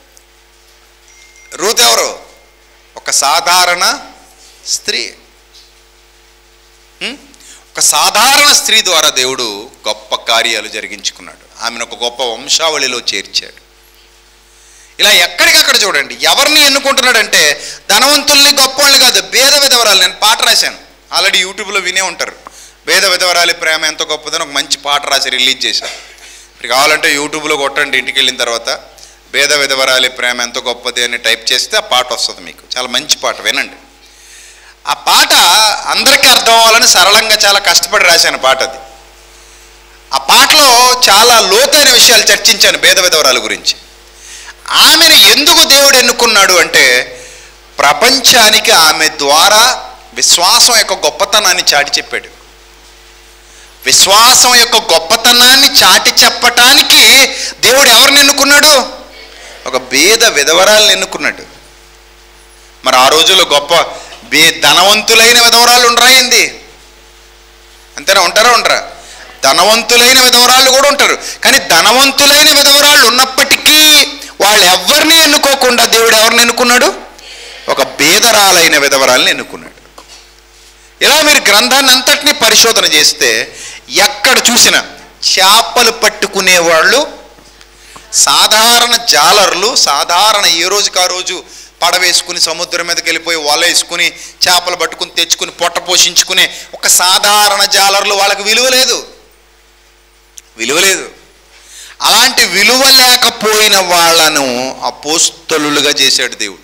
రూతు ఎవరు ఒక సాధారణ స్త్రీ హ్మ్? ఒక సాధారణ స్త్రీ ద్వారా దేవుడు గొప్ప కార్యాలు జరిగించుకున్నాడు ఆమెను ఒక గొప్ప వంశావళిలో చేర్చాడు ఇలా ఎక్కడికక్కడ చూడండి ఎవరిని ఎన్నుకుంటున్నాడంటే ధనవంతుల్ని గొప్పవాళ్ళు కాదు భేద విధవరాలు నేను పాట రాశాను ఆల్రెడీ యూట్యూబ్లో వినే ఉంటారు భేద విధవరాలి ప్రేమ ఎంత గొప్పదని ఒక మంచి పాట రాసి రిలీజ్ చేశాను ఇప్పుడు కావాలంటే యూట్యూబ్లో కొట్టండి ఇంటికి వెళ్ళిన తర్వాత భేద విధవరాలి ప్రేమ ఎంత గొప్పది అని టైప్ చేస్తే ఆ పాట వస్తుంది మీకు చాలా మంచి పాట వినండి ఆ పాట అందరికీ అర్థం అవ్వాలని సరళంగా చాలా కష్టపడి రాశాను పాట అది ఆ పాటలో చాలా లోతైన విషయాలు చర్చించాను భేద విధవరాల గురించి ఆమెను ఎందుకు దేవుడు ఎన్నుకున్నాడు అంటే ప్రపంచానికి ఆమె ద్వారా విశ్వాసం యొక్క గొప్పతనాన్ని చాటి చెప్పాడు విశ్వాసం యొక్క గొప్పతనాన్ని చాటి చెప్పటానికి దేవుడు ఎవరిని ఎన్నుకున్నాడు ఒక భేద విధవరాలను ఎన్నుకున్నాడు మరి ఆ రోజుల్లో గొప్ప బే ధనవంతులైన విధవరాలు ఉండరా ఏంది అంతేనా ఉంటారా ఉండరా ధనవంతులైన విధవరాళ్ళు కూడా ఉంటారు కానీ ధనవంతులైన విధవరాళ్ళు ఉన్నప్పటికీ వాళ్ళు ఎవరిని ఎన్నుకోకుండా దేవుడు ఎవరిని ఎన్నుకున్నాడు ఒక భేదరాలైన విధవరాలను ఎన్నుకున్నాడు ఇలా మీరు గ్రంథాన్ని అంతటినీ పరిశోధన చేస్తే ఎక్కడ చూసినా చేపలు పట్టుకునే వాళ్ళు సాధారణ జాలర్లు సాధారణ ఏ రోజుకి ఆ రోజు పడవేసుకుని సముద్రం మీదకి వెళ్ళిపోయి వల వేసుకుని చేపలు పట్టుకుని తెచ్చుకుని పొట్ట పోషించుకునే ఒక సాధారణ జాలర్లు వాళ్ళకి విలువ లేదు విలువ లేదు అలాంటి విలువ లేకపోయిన వాళ్ళను అపోస్తలులుగా చేశాడు దేవుడు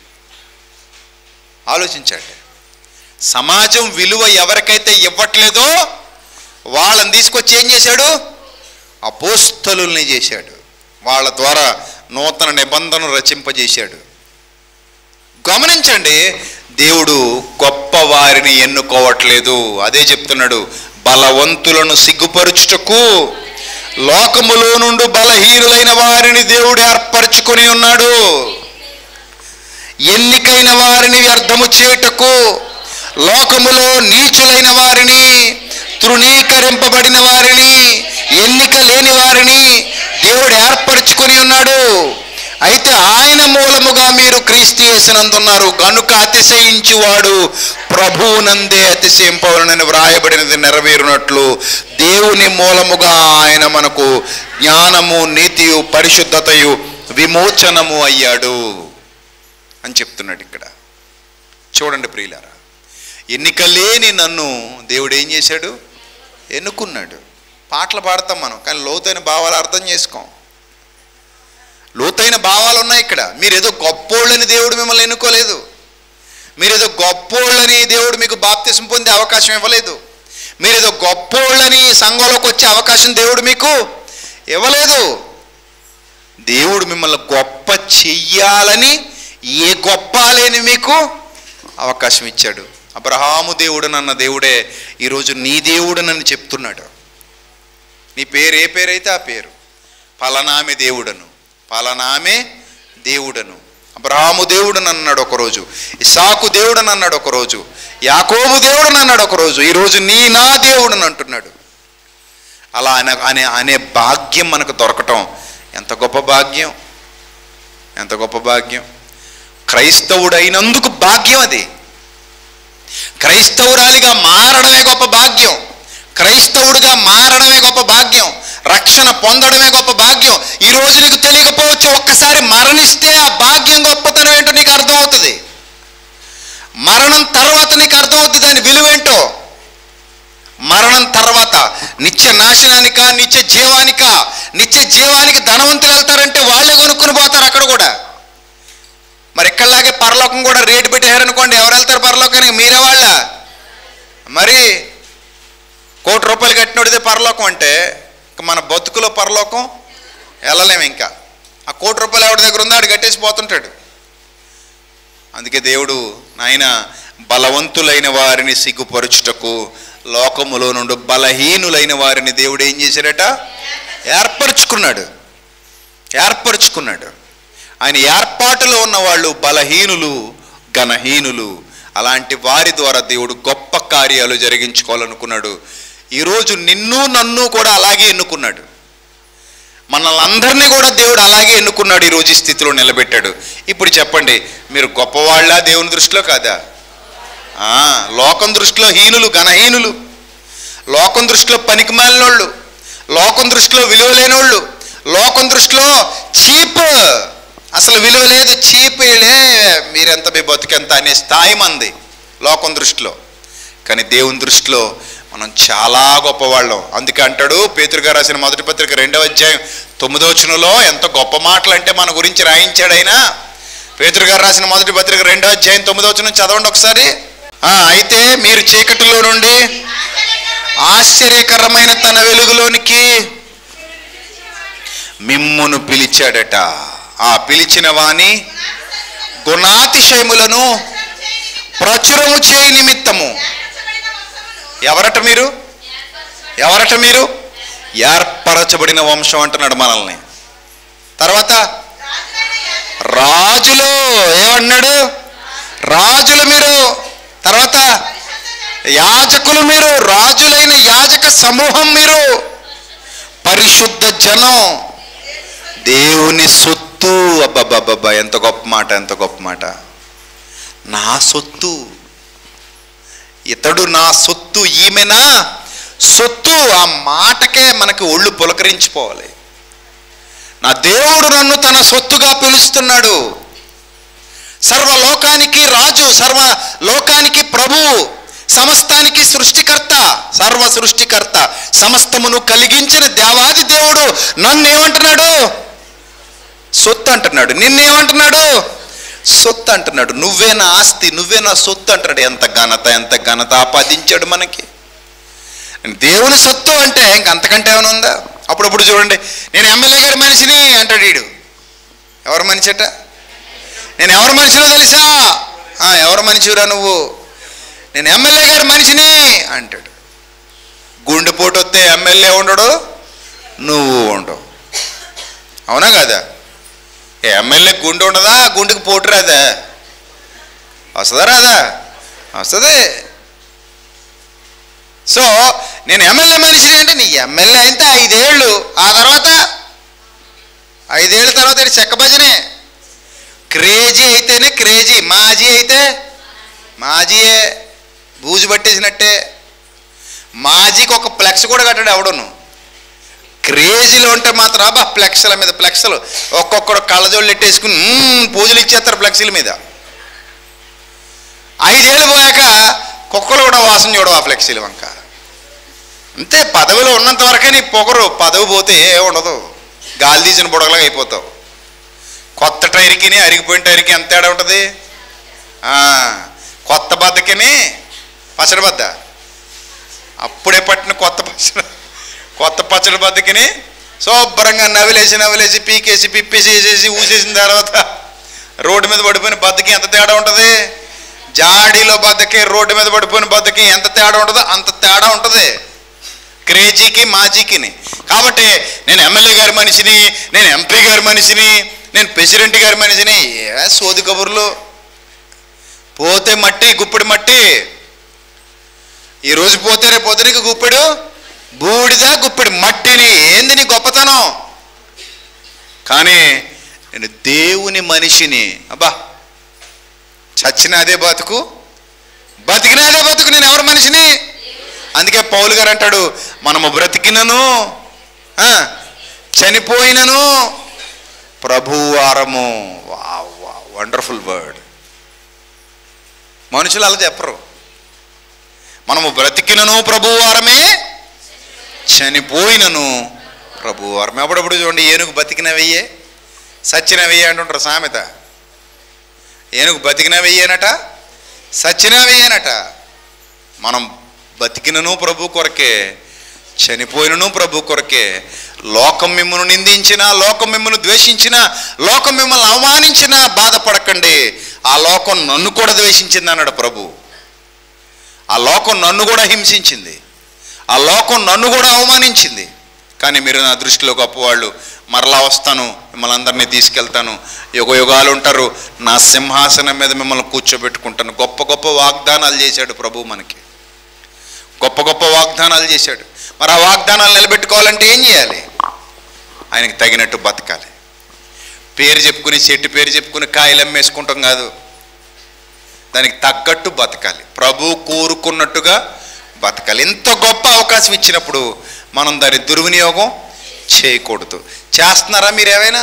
ఆలోచించండి సమాజం విలువ ఎవరికైతే ఇవ్వట్లేదో వాళ్ళని తీసుకొచ్చి ఏం చేశాడు అపోస్తలుల్ని చేశాడు వాళ్ళ ద్వారా నూతన నిబంధనలు రచింపజేశాడు గమనించండి దేవుడు గొప్ప వారిని ఎన్నుకోవట్లేదు అదే చెప్తున్నాడు బలవంతులను సిగ్గుపరుచుటకు లోకములో నుండి బలహీనులైన వారిని దేవుడు ఏర్పరచుకొని ఉన్నాడు ఎన్నికైన వారిని వ్యర్థము చేయుటకు లోకములో నీచులైన వారిని తృణీకరింపబడిన వారిని ఎన్నిక లేని వారిని దేవుడు ఏర్పరచుకొని ఉన్నాడు అయితే ఆయన మూలముగా మీరు క్రీస్తు చేసినందున్నారు గనుక అతిశయించువాడు ప్రభువునందే అతిశయింపవలనని వ్రాయబడినది నెరవేరునట్లు దేవుని మూలముగా ఆయన మనకు జ్ఞానము నీతియు పరిశుద్ధతయు విమోచనము అయ్యాడు అని చెప్తున్నాడు ఇక్కడ చూడండి ప్రియులారా ఎన్నిక లేని నన్ను దేవుడు ఏం చేశాడు ఎన్నుకున్నాడు పాటలు పాడతాం మనం కానీ లోతైన భావాలు అర్థం చేసుకోం లోతైన భావాలు ఉన్నాయి ఇక్కడ మీరు ఏదో గొప్పోళ్ళని దేవుడు మిమ్మల్ని ఎన్నుకోలేదు మీరు ఏదో గొప్పోళ్ళని దేవుడు మీకు బాప్తిసం పొందే అవకాశం ఇవ్వలేదు మీరు ఏదో గొప్పోళ్ళని సంఘంలోకి వచ్చే అవకాశం దేవుడు మీకు ఇవ్వలేదు దేవుడు మిమ్మల్ని గొప్ప చెయ్యాలని ఏ గొప్ప లేని మీకు అవకాశం ఇచ్చాడు అబ్రహాము దేవుడు నన్న దేవుడే ఈరోజు నీ దేవుడు నన్ను చెప్తున్నాడు నీ పేరు ఏ పేరైతే ఆ పేరు పలనామె దేవుడను పలనామె దేవుడను అబ్రహాము దేవుడు అన్నాడు ఒకరోజు ఇసాకు దేవుడు అన్నాడు ఒకరోజు యాకోబు దేవుడు అన్నాడు ఒకరోజు ఈరోజు నీ నా దేవుడు అంటున్నాడు అలా అనే అనే అనే భాగ్యం మనకు దొరకటం ఎంత గొప్ప భాగ్యం ఎంత గొప్ప భాగ్యం క్రైస్తవుడైనందుకు భాగ్యం అది క్రైస్తవురాలిగా మారడమే గొప్ప భాగ్యం క్రైస్తవుడిగా మారడమే గొప్ప భాగ్యం రక్షణ పొందడమే గొప్ప భాగ్యం ఈ రోజు నీకు తెలియకపోవచ్చు ఒక్కసారి మరణిస్తే ఆ భాగ్యం గొప్పతనం ఏంటో నీకు అర్థమవుతుంది మరణం తర్వాత నీకు అర్థమవుతుంది దాని విలువేంటో మరణం తర్వాత నిత్య నాశనానిక నిత్య జీవానిక నిత్య జీవానికి ధనవంతులు వెళ్తారంటే వాళ్ళే కొనుక్కుని పోతారు అక్కడ కూడా మరి ఇక్కడలాగే పరలోకం కూడా రేటు పెట్టారనుకోండి ఎవరు వెళ్తారు పరలోకానికి మీరే వాళ్ళ మరి కోటి రూపాయలు కట్టినోడిదే పరలోకం అంటే ఇక మన బతుకులో పరలోకం వెళ్ళలేము ఇంకా ఆ కోటి రూపాయలు ఎవరి దగ్గర ఉందో ఆడు కట్టేసి పోతుంటాడు అందుకే దేవుడు నాయన బలవంతులైన వారిని సిగ్గుపరచుటకు లోకములో నుండి బలహీనులైన వారిని దేవుడు ఏం చేశాడట ఏర్పరచుకున్నాడు ఏర్పరచుకున్నాడు ఆయన ఏర్పాటులో ఉన్న వాళ్ళు బలహీనులు ఘనహీనులు అలాంటి వారి ద్వారా దేవుడు గొప్ప కార్యాలు జరిగించుకోవాలనుకున్నాడు ఈరోజు నిన్ను నన్ను కూడా అలాగే ఎన్నుకున్నాడు మనల్ని అందరినీ కూడా దేవుడు అలాగే ఎన్నుకున్నాడు ఈరోజు ఈ స్థితిలో నిలబెట్టాడు ఇప్పుడు చెప్పండి మీరు గొప్పవాళ్ళ దేవుని దృష్టిలో కాదా ఆ, లోకం దృష్టిలో హీనులు ఘనహీనులు లోకం దృష్టిలో పనికి మాలినోళ్ళు లోకం దృష్టిలో విలువ లేనోళ్ళు లోకం దృష్టిలో చీప్ అసలు విలువ లేదు చీప్ వీళ్ళే మీరెంత మీ బతుకెంత అనే స్థాయి మంది లోకం దృష్టిలో కానీ దేవుని దృష్టిలో మనం చాలా గొప్పవాళ్ళం అందుకే అంటాడు పేతురు గారు రాసిన మొదటి పత్రిక రెండవ అధ్యాయం తొమ్మిదో వచనంలో ఎంత గొప్ప మాటలు అంటే మన గురించి రాయించాడు ఆయన పేతురు గారు రాసిన మొదటి పత్రిక రెండో అధ్యాయం తొమ్మిదో వచనం చదవండి ఒకసారి ఆ, అయితే మీరు చీకటిలో నుండి ఆశ్చర్యకరమైన తన వెలుగులోనికి మిమ్మును పిలిచాడట ఆ పిలిచిన వాణి గుణాతిశయములను ప్రచురము చేయి నిమిత్తము ఎవరట మీరు ఎవరట మీరు ఏర్పరచబడిన వంశం అంటున్నాడు మనల్ని తర్వాత రాజులు ఏమన్నాడు రాజులు మీరు తర్వాత యాజకులు మీరు రాజులైన యాజక సమూహం మీరు పరిశుద్ధ జనం దేవుని సొత్తు అబ్బబ్బబ్బబ్బా ఎంత గొప్ప మాట ఎంత గొప్ప మాట నా సొత్తు ఇతడు నా సొత్తు ఈమెనా సొత్తు ఆ మాటకే మనకి ఒళ్ళు పులకరించిపోవాలి నా దేవుడు నన్ను తన సొత్తుగా పిలుస్తున్నాడు సర్వలోకానికి రాజు సర్వ లోకానికి ప్రభు సమస్తానికి సృష్టికర్త సర్వ సృష్టికర్త సమస్తమును కలిగించిన దేవాది దేవుడు నన్ను ఏమంటున్నాడు సొత్తు అంటున్నాడు నిన్నేమంటున్నాడు సొత్తు అంటున్నాడు నువ్వే నా ఆస్తి నువ్వే నా సొత్తు అంటున్నాడు ఎంత ఘనత ఎంత ఘనత ఆపాదించాడు మనకి దేవుని సొత్తు అంటే ఇంక అంతకంటే ఏమైనా ఉందా అప్పుడప్పుడు చూడండి నేను ఎమ్మెల్యే గారి మనిషిని అంటాడు వీడు ఎవరు మనిషి అట నేను ఎవరు మనిషినో తెలుసా "ఆ, ఎవరు మనిషిరా నువ్వు నేను ఎమ్మెల్యే గారి మనిషిని అంటాడు గుండెపోటు వస్తే ఎమ్మెల్యే ఉండడు నువ్వు ఉండవు అవునా కదా ఏ ఎమ్మెల్యే గుండె ఉండదా గుండెకి పోటు రాదా వస్తుందా రాదా వస్తుంది సో నేను ఎమ్మెల్యే మనిషిని అంటే నీ ఎమ్మెల్యే అయితే ఐదేళ్ళు ఆ తర్వాత ఐదేళ్ళ తర్వాత ఇది చెక్క భజనే క్రేజీ అయితేనే క్రేజీ మాజీ అయితే మాజీయే బూజు పట్టేసినట్టే మాజీకి ఒక ఫ్లెక్స్ కూడా కట్టాడు ఎవడును క్రేజీలో ఉంటే మాత్రం అబ్బా ఫ్లెక్స్ల మీద ఫ్లెక్స్లు ఒక్కొక్కడు కళ్ళజోళ్ళు ఎట్టేసుకుని "మ్మ్" పూజలు ఇచ్చేస్తారు ఫ్లెక్సీల మీద ఐదేళ్ళు పోయాక కుక్కలు కూడా వాసన చూడవు ఆ ఫ్లెక్సీల వంక అంతే పదవిలో ఉన్నంత వరకే నీ పొగరు పదవి పోతే ఏ ఉండదు గాలి తీసిన బుడగలాగా అయిపోతావు కొత్త టైర్కిని అరిగిపోయిన టైర్కి ఎంత తేడా ఉంటుంది ఆ, కొత్త బద్దకిని పచ్చడి బద్ద అప్పుడే పట్టిన కొత్త పచ్చడి కొత్త పచ్చడి బద్దకిని శుభ్రంగా నవిలేసి నవిలేసి పీకేసి పిప్పేసి వేసేసి ఊసేసిన తర్వాత రోడ్డు మీద పడిపోయిన బద్దకి ఎంత తేడా ఉంటుంది జాడీలో బద్దకి రోడ్డు మీద పడిపోయిన బద్దకి ఎంత తేడా ఉంటుందో అంత తేడా ఉంటుంది క్రేజీకి మాజీకిని కాబట్టి నేను ఎమ్మెల్యే గారి మనిషిని నేను ఎంపీ గారి మనిషిని నేను ప్రెసిడెంట్ గారి మనిషిని ఏ సోది కబుర్లు పోతే మట్టి గుప్పిడి మట్టి ఈ రోజు పోతే రేపు పొద్దునకి గుప్పెడు బూడిద గుప్పెడు మట్టిని ఏంది నీ గొప్పతనం కానీ నేను దేవుని మనిషిని అబ్బా చచ్చిన అదే బతుకు బతికినాదే బతుకు నేను ఎవరు మనిషిని అందుకే పౌలు గారు అంటాడు మనము బ్రతికినను ఆ, చనిపోయినను ప్రభువారము వండర్ఫుల్ వర్డ్ మనుషులు అలా చెప్పరు మనము బ్రతికినను ప్రభువారమే చనిపోయినను ప్రభువారమే అప్పుడప్పుడు చూడండి ఏనుగు బతికిన వెయ్యే సచ్చిన వెయ్యి అంటుంటారు సామెత ఏనుగు బతికిన వెయ్యేనట సచ్చిన వెయ్యేనట మనం బతికినను ప్రభు కొరకే చనిపోయినను ప్రభు కొరకే లోకం మిమ్మల్ని నిందించిన లోకం మిమ్మల్ని ద్వేషించిన లోకం మిమ్మల్ని అవమానించిన బాధపడకండి ఆ లోకం నన్ను కూడా ద్వేషించింది అన్నాడు ప్రభు ఆ లోకం నన్ను కూడా హింసించింది ఆ లోకం నన్ను కూడా అవమానించింది కానీ మీరు నా దృష్టిలో గొప్పవాళ్ళు మరలా వస్తాను మిమ్మల్ని అందరినీ తీసుకెళ్తాను యుగ యుగాలు ఉంటారు నా సింహాసనం మీద మిమ్మల్ని కూర్చోబెట్టుకుంటాను గొప్ప గొప్ప వాగ్దానాలు చేశాడు ప్రభు మనకి గొప్ప గొప్ప వాగ్దానాలు చేశాడు మరి ఆ వాగ్దానాలు నిలబెట్టుకోవాలంటే ఏం చేయాలి ఆయనకి తగినట్టు బతకాలి పేరు చెప్పుకుని చెట్టు పేరు చెప్పుకుని కాయలు అమ్మేసుకుంటాం కాదు దానికి తగ్గట్టు బతకాలి ప్రభు కోరుకున్నట్టుగా బతకాలి ఇంత గొప్ప అవకాశం ఇచ్చినప్పుడు మనం దాని దుర్వినియోగం చేయకూడదు చేస్తున్నారా మీరు ఏమైనా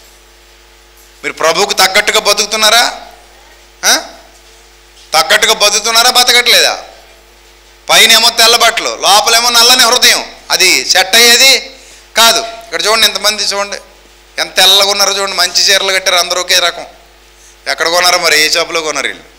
మీరు ప్రభువుకు తగ్గట్టుగా బతుకుతున్నారా ఆ? తగ్గట్టుగా బతుకుతున్నారా బతకట్లేదా పైనేమో తెల్ల బట్టలు లోపలేమో నల్లని హృదయం అది సెట్ అయ్యేది కాదు ఇక్కడ చూడండి ఎంతమంది చూడండి ఎంత తెల్లగా ఉన్నారో చూడండి మంచి చీరలు కట్టారు అందరూ ఒకే రకం ఎక్కడ కొన్నారో మరి ఏ షాపులో కొన్నారు వీళ్ళు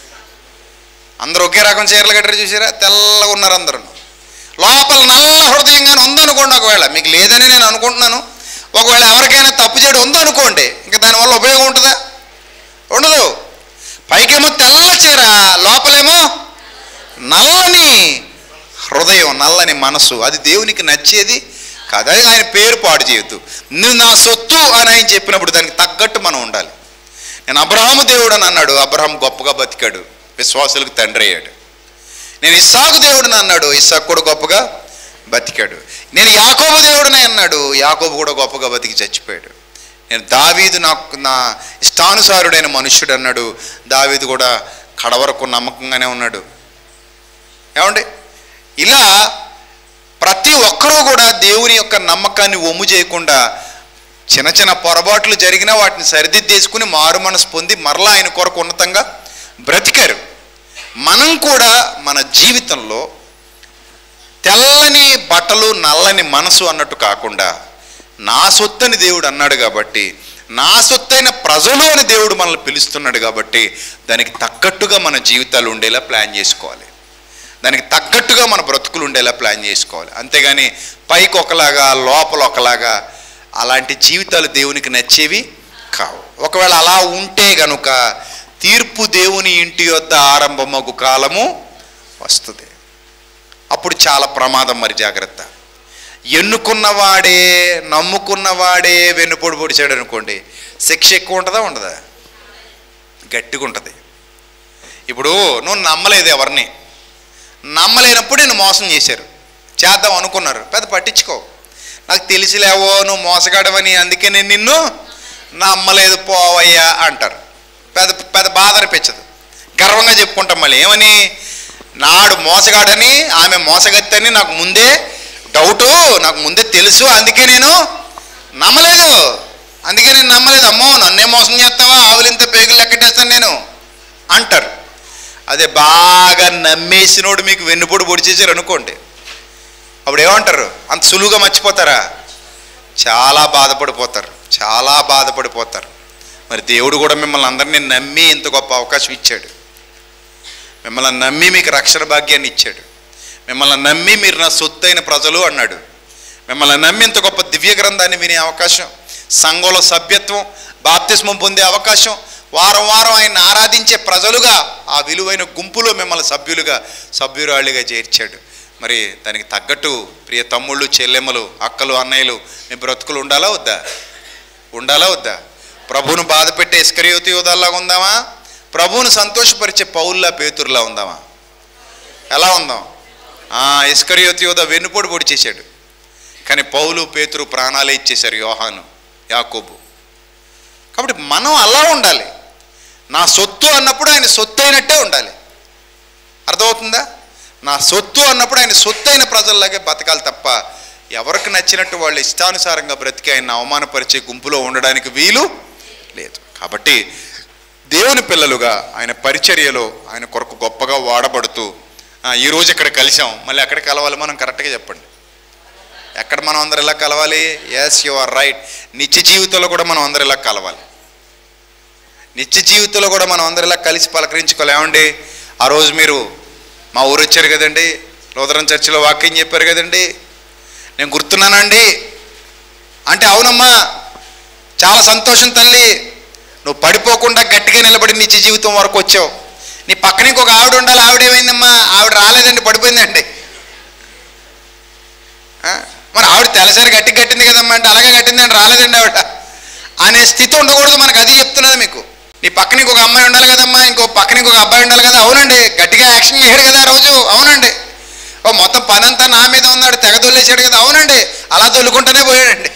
అందరూ ఒకే రకం చీరలు కట్టారు చూసారా తెల్లగా ఉన్నారు అందరూ లోపల నల్ల హృదయంగానే ఉందనుకోండి ఒకవేళ మీకు లేదని నేను అనుకుంటున్నాను ఒకవేళ ఎవరికైనా తప్పు చేయడం ఉందనుకోండి ఇంకా దానివల్ల ఉపయోగం ఉంటుందా ఉండదు పైకేమో తెల్ల చీర లోపలేమో నల్లని హృదయం నల్లని మనసు అది దేవునికి నచ్చేది కాదు అది ఆయన పేరు పాడు చేయొద్దు నువ్వు నా సొత్తు అని ఆయన చెప్పినప్పుడు దానికి తగ్గట్టు మనం ఉండాలి నేను అబ్రహాము దేవుడు అని అన్నాడు అబ్రహాం గొప్పగా బతికాడు విశ్వాసులకు తండ్రి అయ్యాడు నేను ఇస్సాకు దేవుడిని అన్నాడు ఇస్సాకు కూడా గొప్పగా బతికాడు నేను యాకోబు దేవుడిని అన్నాడు యాకోబు కూడా గొప్పగా బతికి చచ్చిపోయాడు నేను దావీదు నాకు నా ఇష్టానుసారుడైన మనుష్యుడు అన్నాడు దావీదు కూడా కడవరకు నమ్మకంగానే ఉన్నాడు ఏమండి ఇలా ప్రతి ఒక్కరూ కూడా దేవుని యొక్క నమ్మకాన్ని ఒమ్ము చేయకుండా చిన్న చిన్న పొరపాట్లు జరిగినా వాటిని సరిదిద్దేసుకుని మారు మనసు పొంది మరలా ఆయన కొరకు ఉన్నతంగా బ్రతికారు మనం కూడా మన జీవితంలో తెల్లని బట్టలు నల్లని మనసు అన్నట్టు కాకుండా నా సొత్తని దేవుడు అన్నాడు కాబట్టి నా సొత్తైన ప్రజలు అని దేవుడు మనల్ని పిలుస్తున్నాడు కాబట్టి దానికి తగ్గట్టుగా మన జీవితాలు ఉండేలా ప్లాన్ చేసుకోవాలి దానికి తగ్గట్టుగా మన బ్రతుకులు ఉండేలా ప్లాన్ చేసుకోవాలి అంతేగాని పైకి ఒకలాగా లోపల ఒకలాగా అలాంటి జీవితాలు దేవునికి నచ్చేవి కావు ఒకవేళ అలా ఉంటే గనుక తీర్పు దేవుని ఇంటి యొద్ద ఆరంభమగు కాలము వస్తుంది అప్పుడు చాలా ప్రమాదం మరి జాగ్రత్త ఎన్నుకున్నవాడే నమ్ముకున్నవాడే వెన్నుపొడి పొడిచాడు అనుకోండి శిక్ష ఎక్కువ ఉంటుందా ఉండదా గట్టిగా ఉంటుంది ఇప్పుడు నువ్వు నమ్మలేదు ఎవరిని నమ్మలేనప్పుడు నేను మోసం చేశారు చేద్దాం అనుకున్నారు పెద్ద పట్టించుకో నాకు తెలిసిలేవో నువ్వు మోసగాడవని అందుకే నేను నిన్ను నమ్మలేదు పోవయ్యా అంటారు పెద్ద పెద్ద బాధ అనిపించదు గర్వంగా చెప్పుకుంటాం మళ్ళీ ఏమని నాడు మోసగాడని ఆమె మోసగత్తని నాకు ముందే డౌటు నాకు ముందే తెలుసు అందుకే నేను నమ్మలేదు అందుకే నేను నమ్మలేదు అమ్మో నన్నే మోసం చేస్తావా ఆవులింత పేగులు లెక్కటేస్తాను నేను అంటారు అదే బాగా నమ్మేసినోడు మీకు వెన్నుపొడి పొడి చేశారు అనుకోండి అప్పుడు ఏమంటారు అంత సులువుగా మర్చిపోతారా చాలా బాధపడిపోతారు చాలా బాధపడిపోతారు మరి దేవుడు కూడా మిమ్మల్ని అందరినీ నమ్మి ఇంత గొప్ప అవకాశం ఇచ్చాడు మిమ్మల్ని నమ్మి మీకు రక్షణ భాగ్యాన్ని ఇచ్చాడు మిమ్మల్ని నమ్మి మీరు నా సొత్తైన ప్రజలు అన్నాడు మిమ్మల్ని నమ్మి ఇంత గొప్ప దివ్య గ్రంథాన్ని వినే అవకాశం సంఘంలో సభ్యత్వం బాప్తిస్మం పొందే అవకాశం వారం వారం ఆయన ఆరాధించే ప్రజలుగా ఆ విలువైన గుంపులో మిమ్మల్ని సభ్యులుగా సభ్యురాళ్ళుగా చేర్చాడు మరి దానికి తగ్గట్టు ప్రియ తమ్ముళ్ళు చెల్లెమ్మలు అక్కలు అన్నయ్యలు మీ బ్రతుకులు ఉండాలా వద్దా ఉండాలా వద్దా ప్రభువును బాధ పెట్టే ఇస్కరియోతి యోధాల్లాగా ఉందామా ప్రభువును సంతోషపరిచే పౌల్లా పేతురులా ఉందామా ఎలా ఉందాం ఆ ఇస్కరియోతి యోధ వెన్నుపోటు పొడి చేశాడు కానీ పౌలు పేతురు ప్రాణాలే ఇచ్చేశారు యోహాను యాకోబు కాబట్టి మనం అలా ఉండాలి నా సొత్తు అన్నప్పుడు ఆయన సొత్తు అయినట్టే ఉండాలి అర్థమవుతుందా నా సొత్తు అన్నప్పుడు ఆయన సొత్తు అయిన ప్రజల్లాగే బతకాలి తప్ప ఎవరికి నచ్చినట్టు వాళ్ళు ఇష్టానుసారంగా బ్రతికి ఆయన అవమానపరిచే గుంపులో ఉండడానికి వీలు లేదు కాబట్టి దేవుని పిల్లలుగా ఆయన పరిచర్యలో ఆయన కొరకు గొప్పగా వాడబడుతూ "ఆ, ఈ రోజు ఇక్కడ కలిసాం మళ్ళీ ఎక్కడ కలవాలి మనం కరెక్ట్గా చెప్పండి ఎక్కడ మనం అందరు ఇలా కలవాలి ఎస్ యు ఆర్ రైట్ నిత్య జీవితంలో కూడా మనం అందరు ఇలా కలవాలి నిత్య జీవితంలో కూడా మనం అందరు ఇలా కలిసి పలకరించుకోవాలి ఏమండి ఆ రోజు మీరు మా ఊరు వచ్చారు కదండి లోదరం చర్చిలో వాక్యం చెప్పారు కదండి నేను గుర్తున్నానండి అంటే అవునమ్మా చాలా సంతోషం తల్లి నువ్వు పడిపోకుండా గట్టిగా నిలబడి నిత్య జీవితం వరకు వచ్చావు నీ పక్కన ఇంకొక ఆవిడ ఉండాలి ఆవిడేమైందమ్మా ఆవిడ రాలేదండి పడిపోయిందండి ఆ? మరి ఆవిడ తెల్లసారి గట్టి కట్టింది కదమ్మా అంటే అలాగే కట్టిందండి రాలేదండి ఆవిడ అనే స్థితి ఉండకూడదు మనకు అది చెప్తున్నది మీకు నీ పక్కన ఇంకొక అమ్మాయి ఉండాలి కదమ్మా ఇంకో పక్కన ఇంకొక అబ్బాయి ఉండాలి కదా అవునండి గట్టిగా యాక్షన్ చేశాడు కదా ఆ రోజు అవునండి ఓ మొత్తం పని అంతా నా మీద ఉన్నాడు తెగ దొల్లేశాడు కదా అవునండి అలా దొల్లుకుంటూనే పోయాడండి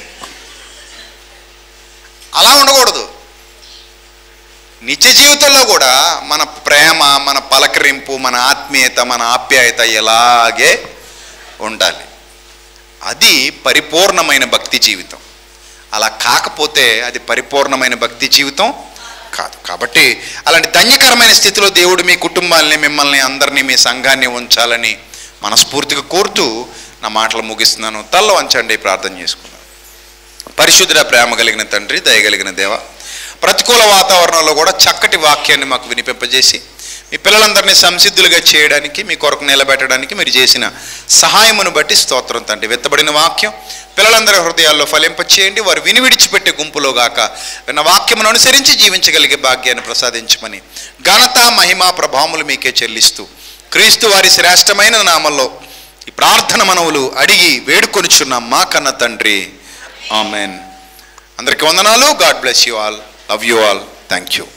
అలా ఉండకూడదు నిత్య జీవితంలో కూడా మన ప్రేమ మన పలకరింపు మన ఆత్మీయత మన ఆప్యాయత ఎలాగే ఉండాలి అది పరిపూర్ణమైన భక్తి జీవితం అలా కాకపోతే అది పరిపూర్ణమైన భక్తి జీవితం కాదు కాబట్టి అలాంటి ధన్యకరమైన స్థితిలో దేవుడు మీ కుటుంబాలని మిమ్మల్ని అందరినీ మీ సంఘాన్ని ఉంచాలని మనస్ఫూర్తిగా కోరుతూ నా మాటలు ముగిస్తున్నాను తల్ల వంచండి ప్రార్థన చేసుకుందాం పరిశుద్ధ ప్రేమ కలిగిన తండ్రి దయగలిగిన దేవ ప్రతికూల వాతావరణంలో కూడా చక్కటి వాక్యాన్ని మాకు వినిపింపజేసి మీ పిల్లలందరినీ సంసిద్ధులుగా చేయడానికి మీ కొరకు నిలబెట్టడానికి మీరు చేసిన సహాయమును బట్టి స్తోత్రం తండ్రి వెత్తబడిన వాక్యం పిల్లలందరి హృదయాల్లో ఫలింపచేయండి వారు విని విడిచిపెట్టే గుంపులో గాక విన్న వాక్యమును అనుసరించి జీవించగలిగే భాగ్యాన్ని ప్రసాదించమని ఘనత మహిమ ప్రభావములు మీకే చెల్లిస్తూ క్రీస్తు వారి శ్రేష్టమైన నామంలో ఈ ప్రార్థన మనవులు అడిగి వేడుకొనుచున్నాం మా కన్న తండ్రి ఆమెన్ అందరికీ వందనాలు God bless you all love you all thank you